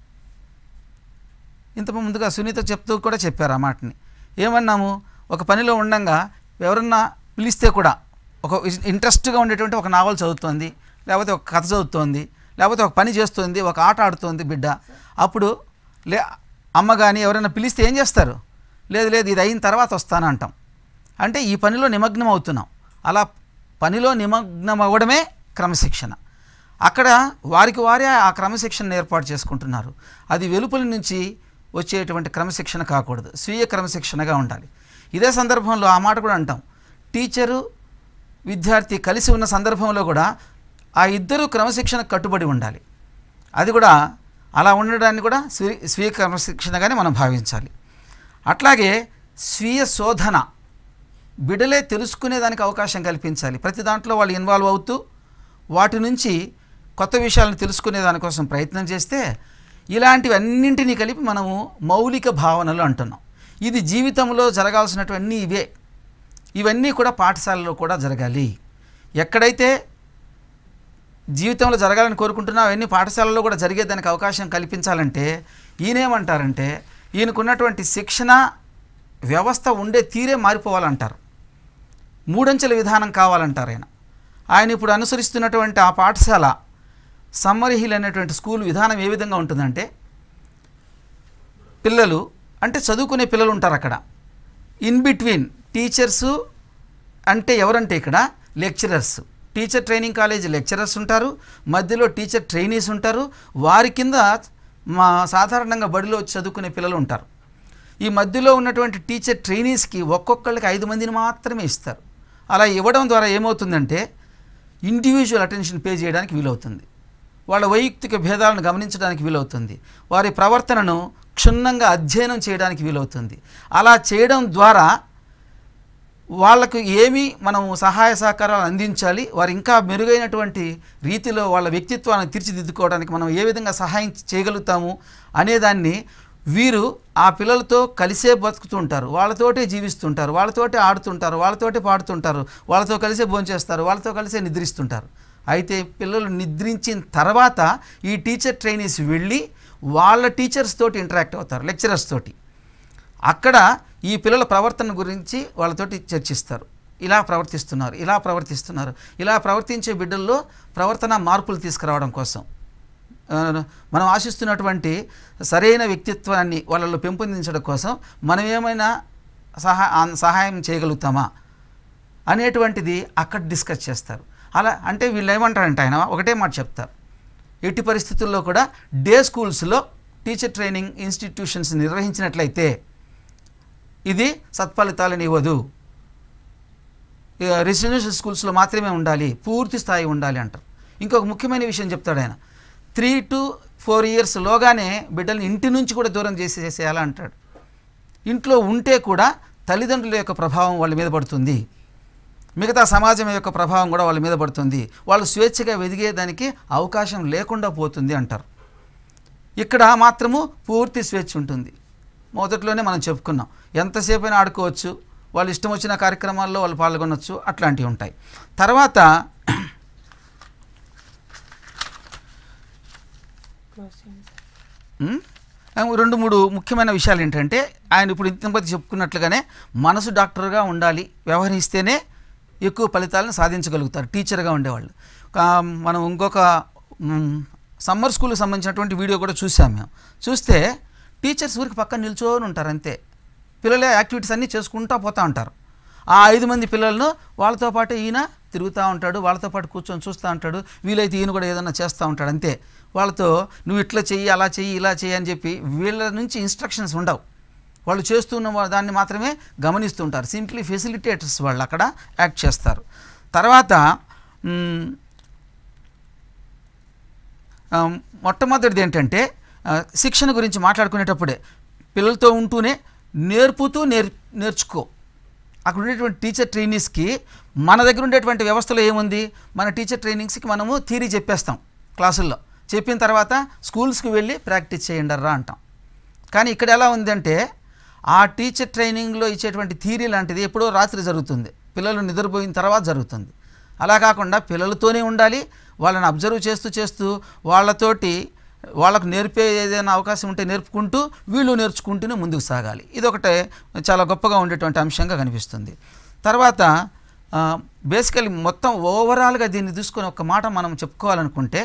ఇంత ముందుగా సునీత చెప్తూ కూడా చెప్పారు ఆ మాటని ఏమన్నాము ఒక పనిలో ఉండంగా ఎవరన్నా పిలిస్తే కూడా ఒక ఇస్- ఇంట్రెస్ట్గా ఉండేటువంటి ఒక నావల్ చదువుతోంది లేకపోతే ఒక కథ చదువుతోంది లేకపోతే ఒక పని చేస్తుంది ఒక ఆట ఆడుతోంది బిడ్డ అప్పుడు లే అమ్మ కానీ ఎవరైనా పిలిస్తే ఏం చేస్తారు లేదు లేదు ఇది అయిన తర్వాత వస్తాను అంటాం అంటే ఈ పనిలో నిమగ్నం అవుతున్నాం అలా పనిలో నిమగ్నం అవ్వడమే క్రమశిక్షణ అక్కడ వారికి వారే ఆ క్రమశిక్షణను ఏర్పాటు చేసుకుంటున్నారు అది వెలుపల నుంచి వచ్చేటువంటి క్రమశిక్షణ కాకూడదు స్వీయ క్రమశిక్షణగా ఉండాలి ఇదే సందర్భంలో ఆ మాట కూడా అంటాం టీచరు విద్యార్థి కలిసి ఉన్న సందర్భంలో కూడా ఆ ఇద్దరు క్రమశిక్షణ కట్టుబడి ఉండాలి అది కూడా అలా ఉండడాన్ని కూడా స్వీ స్వీయ క్రమశిక్షణగానే మనం భావించాలి అట్లాగే స్వీయ శోధన బిడలే తెలుసుకునేదానికి అవకాశం కల్పించాలి ప్రతి దాంట్లో వాళ్ళు ఇన్వాల్వ్ అవుతూ వాటి నుంచి కొత్త విషయాలను తెలుసుకునే దానికోసం ప్రయత్నం చేస్తే ఇలాంటివన్నింటినీ కలిపి మనము మౌలిక భావనలు అంటున్నాం ఇది జీవితంలో జరగాల్సినటువంటి ఇవే ఇవన్నీ కూడా పాఠశాలలో కూడా జరగాలి ఎక్కడైతే జీవితంలో జరగాలని కోరుకుంటున్నా అవన్నీ పాఠశాలలో కూడా జరిగేదానికి అవకాశం కల్పించాలంటే ఈయనేమంటారంటే ఈయనకున్నటువంటి శిక్షణ వ్యవస్థ ఉండే తీరే మారిపోవాలంటారు మూడంచెల విధానం కావాలంటారు ఆయన ఆయన ఇప్పుడు అనుసరిస్తున్నటువంటి ఆ పాఠశాల సమ్మర్ హిల్ అనేటువంటి స్కూల్ విధానం ఏ విధంగా ఉంటుందంటే పిల్లలు అంటే చదువుకునే పిల్లలు ఉంటారు అక్కడ ఇన్ బిట్వీన్ టీచర్సు అంటే ఎవరంటే ఇక్కడ lecturers teacher training college lecturers ఉంటారు మధ్యలో టీచర్ ట్రైనీస్ ఉంటారు వారి కింద మా సాధారణంగా బడిలో వచ్చి చదువుకునే పిల్లలు ఉంటారు ఈ మధ్యలో ఉన్నటువంటి టీచర్ ట్రైనీస్కి ఒక్కొక్కళ్ళకి ఐదు మందిని మాత్రమే ఇస్తారు అలా ఇవ్వడం ద్వారా ఏమవుతుందంటే ఇండివిజువల్ అటెన్షన్ పే చేయడానికి వీలవుతుంది వాళ్ళ వైయక్తిక భేదాలను గమనించడానికి వీలవుతుంది వారి ప్రవర్తనను క్షుణ్ణంగా అధ్యయనం చేయడానికి వీలవుతుంది అలా చేయడం ద్వారా వాళ్ళకు ఏమి మనం సహాయ సహకారాలు అందించాలి వారు ఇంకా మెరుగైనటువంటి రీతిలో వాళ్ళ వ్యక్తిత్వాన్ని తీర్చిదిద్దుకోవడానికి మనం ఏ విధంగా సహాయం చేయగలుగుతాము అనేదాన్ని వీరు ఆ పిల్లలతో కలిసే బతుకుతూ ఉంటారు వాళ్ళతోటే జీవిస్తుంటారు వాళ్ళతోటే ఆడుతుంటారు వాళ్ళతోటే పాడుతుంటారు వాళ్ళతో కలిసే భోంచేస్తారు వాళ్ళతో కలిసే నిద్రిస్తుంటారు అయితే పిల్లలు నిద్రించిన తర్వాత ఈ టీచర్ ట్రైనీస్ వెళ్ళి వాళ్ళ టీచర్స్ తోటి ఇంటరాక్ట్ అవుతారు లెక్చరర్స్ తోటి అక్కడ ఈ పిల్లల ప్రవర్తన గురించి వాళ్ళతోటి చర్చిస్తారు ఇలా ప్రవర్తిస్తున్నారు ఇలా ప్రవర్తిస్తున్నారు ఇలా ప్రవర్తించే బిడ్డల్లో ప్రవర్తన మార్పులు తీసుకురావడం కోసం ఆ, మనం ఆశిస్తున్నటువంటి సరైన వ్యక్తిత్వాన్ని వాళ్ళలో పెంపొందించడం కోసం మనం ఏమైనా సహా ఆ- సహాయం చేయగలుగుతామా అనేటువంటిది అక్కడ డిస్కస్ చేస్తారు అలా అంటే వీళ్ళు ఏమంటారంటే ఆయన ఒకటే మాట చెప్తారు ఎట్టి పరిస్థితుల్లో కూడా డే స్కూల్స్లో టీచర్ ట్రైనింగ్ ఇన్స్టిట్యూషన్స్ నిర్వహించినట్లయితే ఇది సత్ఫలితాలను ఇవ్వదు రెసిడెన్షియల్ స్కూల్స్లో మాత్రమే ఉండాలి పూర్తి స్థాయి ఉండాలి అంటారు ఇంకొక ముఖ్యమైన విషయం చెప్తాడు ఆయన త్రీ టు ఫోర్ ఇయర్స్ లోగానే బిడ్డల్ని ఇంటి నుంచి కూడా దూరం చేసేసేయాలా అంటాడు ఇంట్లో ఉంటే కూడా తల్లిదండ్రుల యొక్క ప్రభావం వాళ్ళ మీద పడుతుంది మిగతా సమాజం యొక్క ప్రభావం కూడా వాళ్ళ మీద పడుతుంది వాళ్ళు స్వేచ్ఛగా ఎదిగేదానికి అవకాశం లేకుండా పోతుంది అంటారు ఇక్కడ మాత్రము పూర్తి స్వేచ్ఛ ఉంటుంది మొదట్లోనే మనం చెప్పుకున్నాం ఎంతసేపు అయినా ఆడుకోవచ్చు వాళ్ళు ఇష్టం వచ్చిన కార్యక్రమాల్లో వాళ్ళు పాల్గొనవచ్చు అట్లాంటివి ఉంటాయి తర్వాత ఉమ్, రెండు మూడు ముఖ్యమైన విషయాలు ఏంటంటే ఆయన ఇప్పుడు ఇంతమంది చెప్పుకున్నట్లుగానే మనసు డాక్టర్గా ఉండాలి వ్యవహరిస్తేనే ఎక్కువ ఫలితాలను సాధించగలుగుతారు టీచర్గా ఉండేవాళ్ళు కా- మనం ఇంకొక మ్, సమ్మర్ స్కూల్కి సంబంధించినటువంటి వీడియో కూడా చూసాం మేము చూస్తే టీచర్స్ ఊరికి పక్కన నిల్చొని ఉంటారు అంతే పిల్లలే యాక్టివిటీస్ అన్నీ చేసుకుంటూ పోతూ ఉంటారు ఆ ఐదు మంది పిల్లలను వాళ్ళతో పాటు ఈయన తిరుగుతూ ఉంటాడు వాళ్ళతో పాటు కూర్చొని చూస్తూ ఉంటాడు వీలైతే ఈయన కూడా ఏదైనా చేస్తూ ఉంటాడు అంతే వాళ్ళతో నువ్వు ఇట్లా చెయ్యి అలా చెయ్యి ఇలా చెయ్యి అని చెప్పి వీళ్ళ నుంచి ఇన్స్ట్రక్షన్స్ ఉండవు వాళ్ళు చేస్తున్న వా- దాన్ని మాత్రమే గమనిస్తూ ఉంటారు సింప్లీ ఫెసిలిటేటర్స్ వాళ్ళు అక్కడ యాక్ట్ చేస్తారు తర్వాత మ్, ఆ, మొట్టమొదటిది ఏంటంటే ఆ, శిక్షణ గురించి మాట్లాడుకునేటప్పుడే పిల్లలతో ఉంటూనే నేర్పుతూ నేర్ నేర్చుకో అక్కడ ఉండేటువంటి టీచర్ ట్రైనీస్కి మన దగ్గర ఉండేటువంటి వ్యవస్థలో ఏముంది మన టీచర్ ట్రైనింగ్స్కి మనము థీరీ చెప్పేస్తాం క్లాసుల్లో చెప్పిన తర్వాత స్కూల్స్కి వెళ్ళి ప్రాక్టీస్ చేయండి రా అంటాం కానీ ఇక్కడ ఎలా ఉందంటే ఆ టీచర్ ట్రైనింగ్లో ఇచ్చేటువంటి థీరీ లాంటిది ఎప్పుడో రాత్రి జరుగుతుంది పిల్లలు నిద్రపోయిన తర్వాత జరుగుతుంది అలా కాకుండా పిల్లలతోనే ఉండాలి వాళ్ళని అబ్జర్వ్ చేస్తూ చేస్తూ వాళ్ళతోటి వాళ్ళకు నేర్పే ఏదైనా అవకాశం ఉంటే నేర్పుకుంటూ వీళ్ళు నేర్చుకుంటూనే ముందుకు సాగాలి ఇది ఒకటే చాలా గొప్పగా ఉండేటువంటి అంశంగా కనిపిస్తుంది తర్వాత బేసికలీ మొత్తం ఓవరాల్గా దీన్ని తీసుకొని ఒక మాట మనం చెప్పుకోవాలనుకుంటే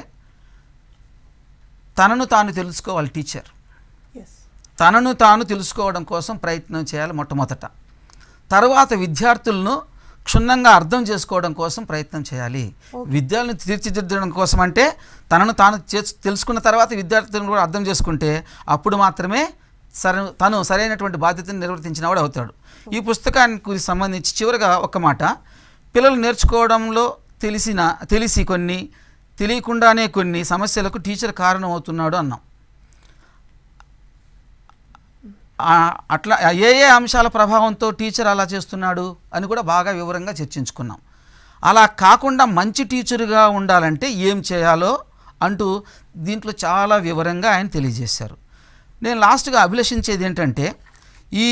తనను తాను తెలుసుకోవాలి టీచర్ ఎస్ తనను తాను తెలుసుకోవడం కోసం ప్రయత్నం చేయాలి మొట్టమొదట తర్వాత విద్యార్థులను క్షుణ్ణంగా అర్థం చేసుకోవడం కోసం ప్రయత్నం చేయాలి విద్యార్థులను తీర్చిదిద్దడం కోసం అంటే తనను తాను చేస్- తెలుసుకున్న తర్వాత విద్యార్థులను కూడా అర్థం చేసుకుంటే అప్పుడు మాత్రమే సర తను సరైనటువంటి బాధ్యతను నిర్వర్తించిన వాడు అవుతాడు ఈ పుస్తకానికి సంబంధించి చివరిగా ఒక మాట పిల్లలు నేర్చుకోవడంలో తెలిసిన తెలిసి కొన్ని తెలియకుండానే కొన్ని సమస్యలకు టీచర్ కారణం అవుతున్నాడు అన్నాం ఆ, అట్లా ఏ ఏ అంశాల ప్రభావంతో టీచర్ అలా చేస్తున్నాడు అని కూడా బాగా వివరంగా చర్చించుకున్నాం అలా కాకుండా మంచి టీచరుగా ఉండాలంటే ఏం చేయాలో అంటూ దీంట్లో చాలా వివరంగా ఆయన తెలియజేశారు నేను లాస్ట్గా అభిలషించేది ఏంటంటే ఈ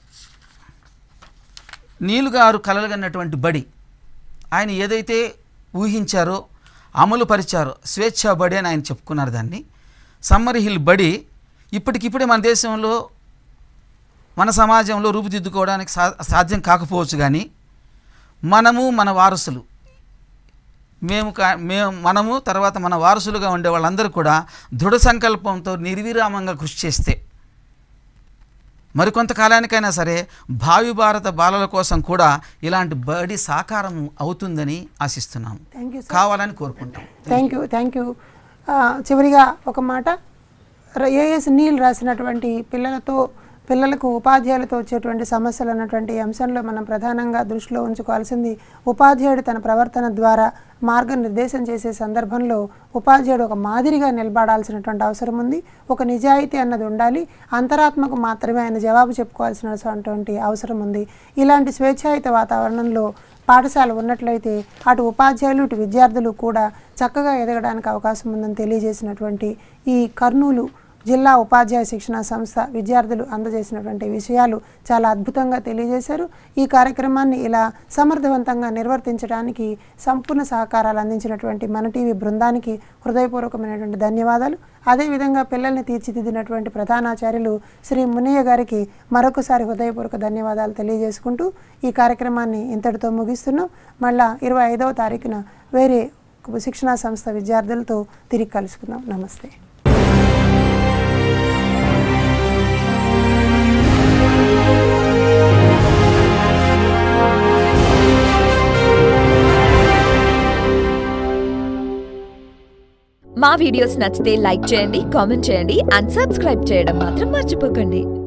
నీలు గారు కలలుగన్నటువంటి బడి ఆయన ఏదైతే ఊహించారో అమలు పరిచారో స్వేచ్ఛ బడి అని ఆయన చెప్పుకున్నారు దాన్ని సమ్మర్ హిల్ బడి ఇప్పటికిప్పుడే మన దేశంలో మన సమాజంలో రూపుదిద్దుకోవడానికి సా సాధ్యం కాకపోవచ్చు కానీ మనము మన వారసులు మేము కా మేము మనము తర్వాత మన వారసులుగా ఉండే వాళ్ళందరూ కూడా దృఢ సంకల్పంతో నిర్విరామంగా కృషి చేస్తే మరికొంత కాలానికైనా సరే భావి భారత బాలల కోసం కూడా ఇలాంటి బడి సాకారం అవుతుందని ఆశిస్తున్నాము థ్యాంక్ యూ సార్ కావాలని కోరుకుంటాం థ్యాంక్ యూ థ్యాంక్ యూ ఆ, చివరిగా ఒక మాట ర- ఏఎస్ నీల్ రాసినటువంటి పిల్లలతో పిల్లలకు ఉపాధ్యాయులతో వచ్చేటువంటి సమస్యలు అన్నటువంటి అంశంలో మనం ప్రధానంగా దృష్టిలో ఉంచుకోవాల్సింది ఉపాధ్యాయుడు తన ప్రవర్తన ద్వారా మార్గనిర్దేశం చేసే సందర్భంలో ఉపాధ్యాయుడు ఒక మాదిరిగా నిలబడాల్సినటువంటి అవసరం ఉంది ఒక నిజాయితీ అన్నది ఉండాలి అంతరాత్మకు మాత్రమే ఆయన జవాబు చెప్పుకోవాల్సినటువంటి అవసరం ఉంది ఇలాంటి స్వేచ్ఛాయుత వాతావరణంలో పాఠశాల ఉన్నట్లయితే అటు ఉపాధ్యాయులు ఇటు విద్యార్థులు కూడా చక్కగా ఎదగడానికి అవకాశం ఉందని తెలియజేసినటువంటి ఈ కర్నూలు జిల్లా ఉపాధ్యాయ శిక్షణ సంస్థ విద్యార్థులు అందజేసినటువంటి విషయాలు చాలా అద్భుతంగా తెలియజేశారు ఈ కార్యక్రమాన్ని ఇలా సమర్థవంతంగా నిర్వర్తించడానికి సంపూర్ణ సహకారాలు అందించినటువంటి మన టీవీ బృందానికి హృదయపూర్వకమైనటువంటి ధన్యవాదాలు అదేవిధంగా పిల్లల్ని తీర్చిదిద్దినటువంటి ప్రధానాచార్యులు శ్రీ మునయ్య గారికి మరొకసారి హృదయపూర్వక ధన్యవాదాలు తెలియజేసుకుంటూ ఈ కార్యక్రమాన్ని ఇంతటితో ముగిస్తున్నాం మళ్ళా ఇరవై ఐదవ తారీఖున వేరే శిక్షణా సంస్థ విద్యార్థులతో తిరిగి కలుసుకుందాం నమస్తే మా వీడియోస్ నచ్చితే లైక్ చేయండి కామెంట్ చేయండి అండ్ సబ్స్క్రైబ్ చేయడం మాత్రం మర్చిపోకండి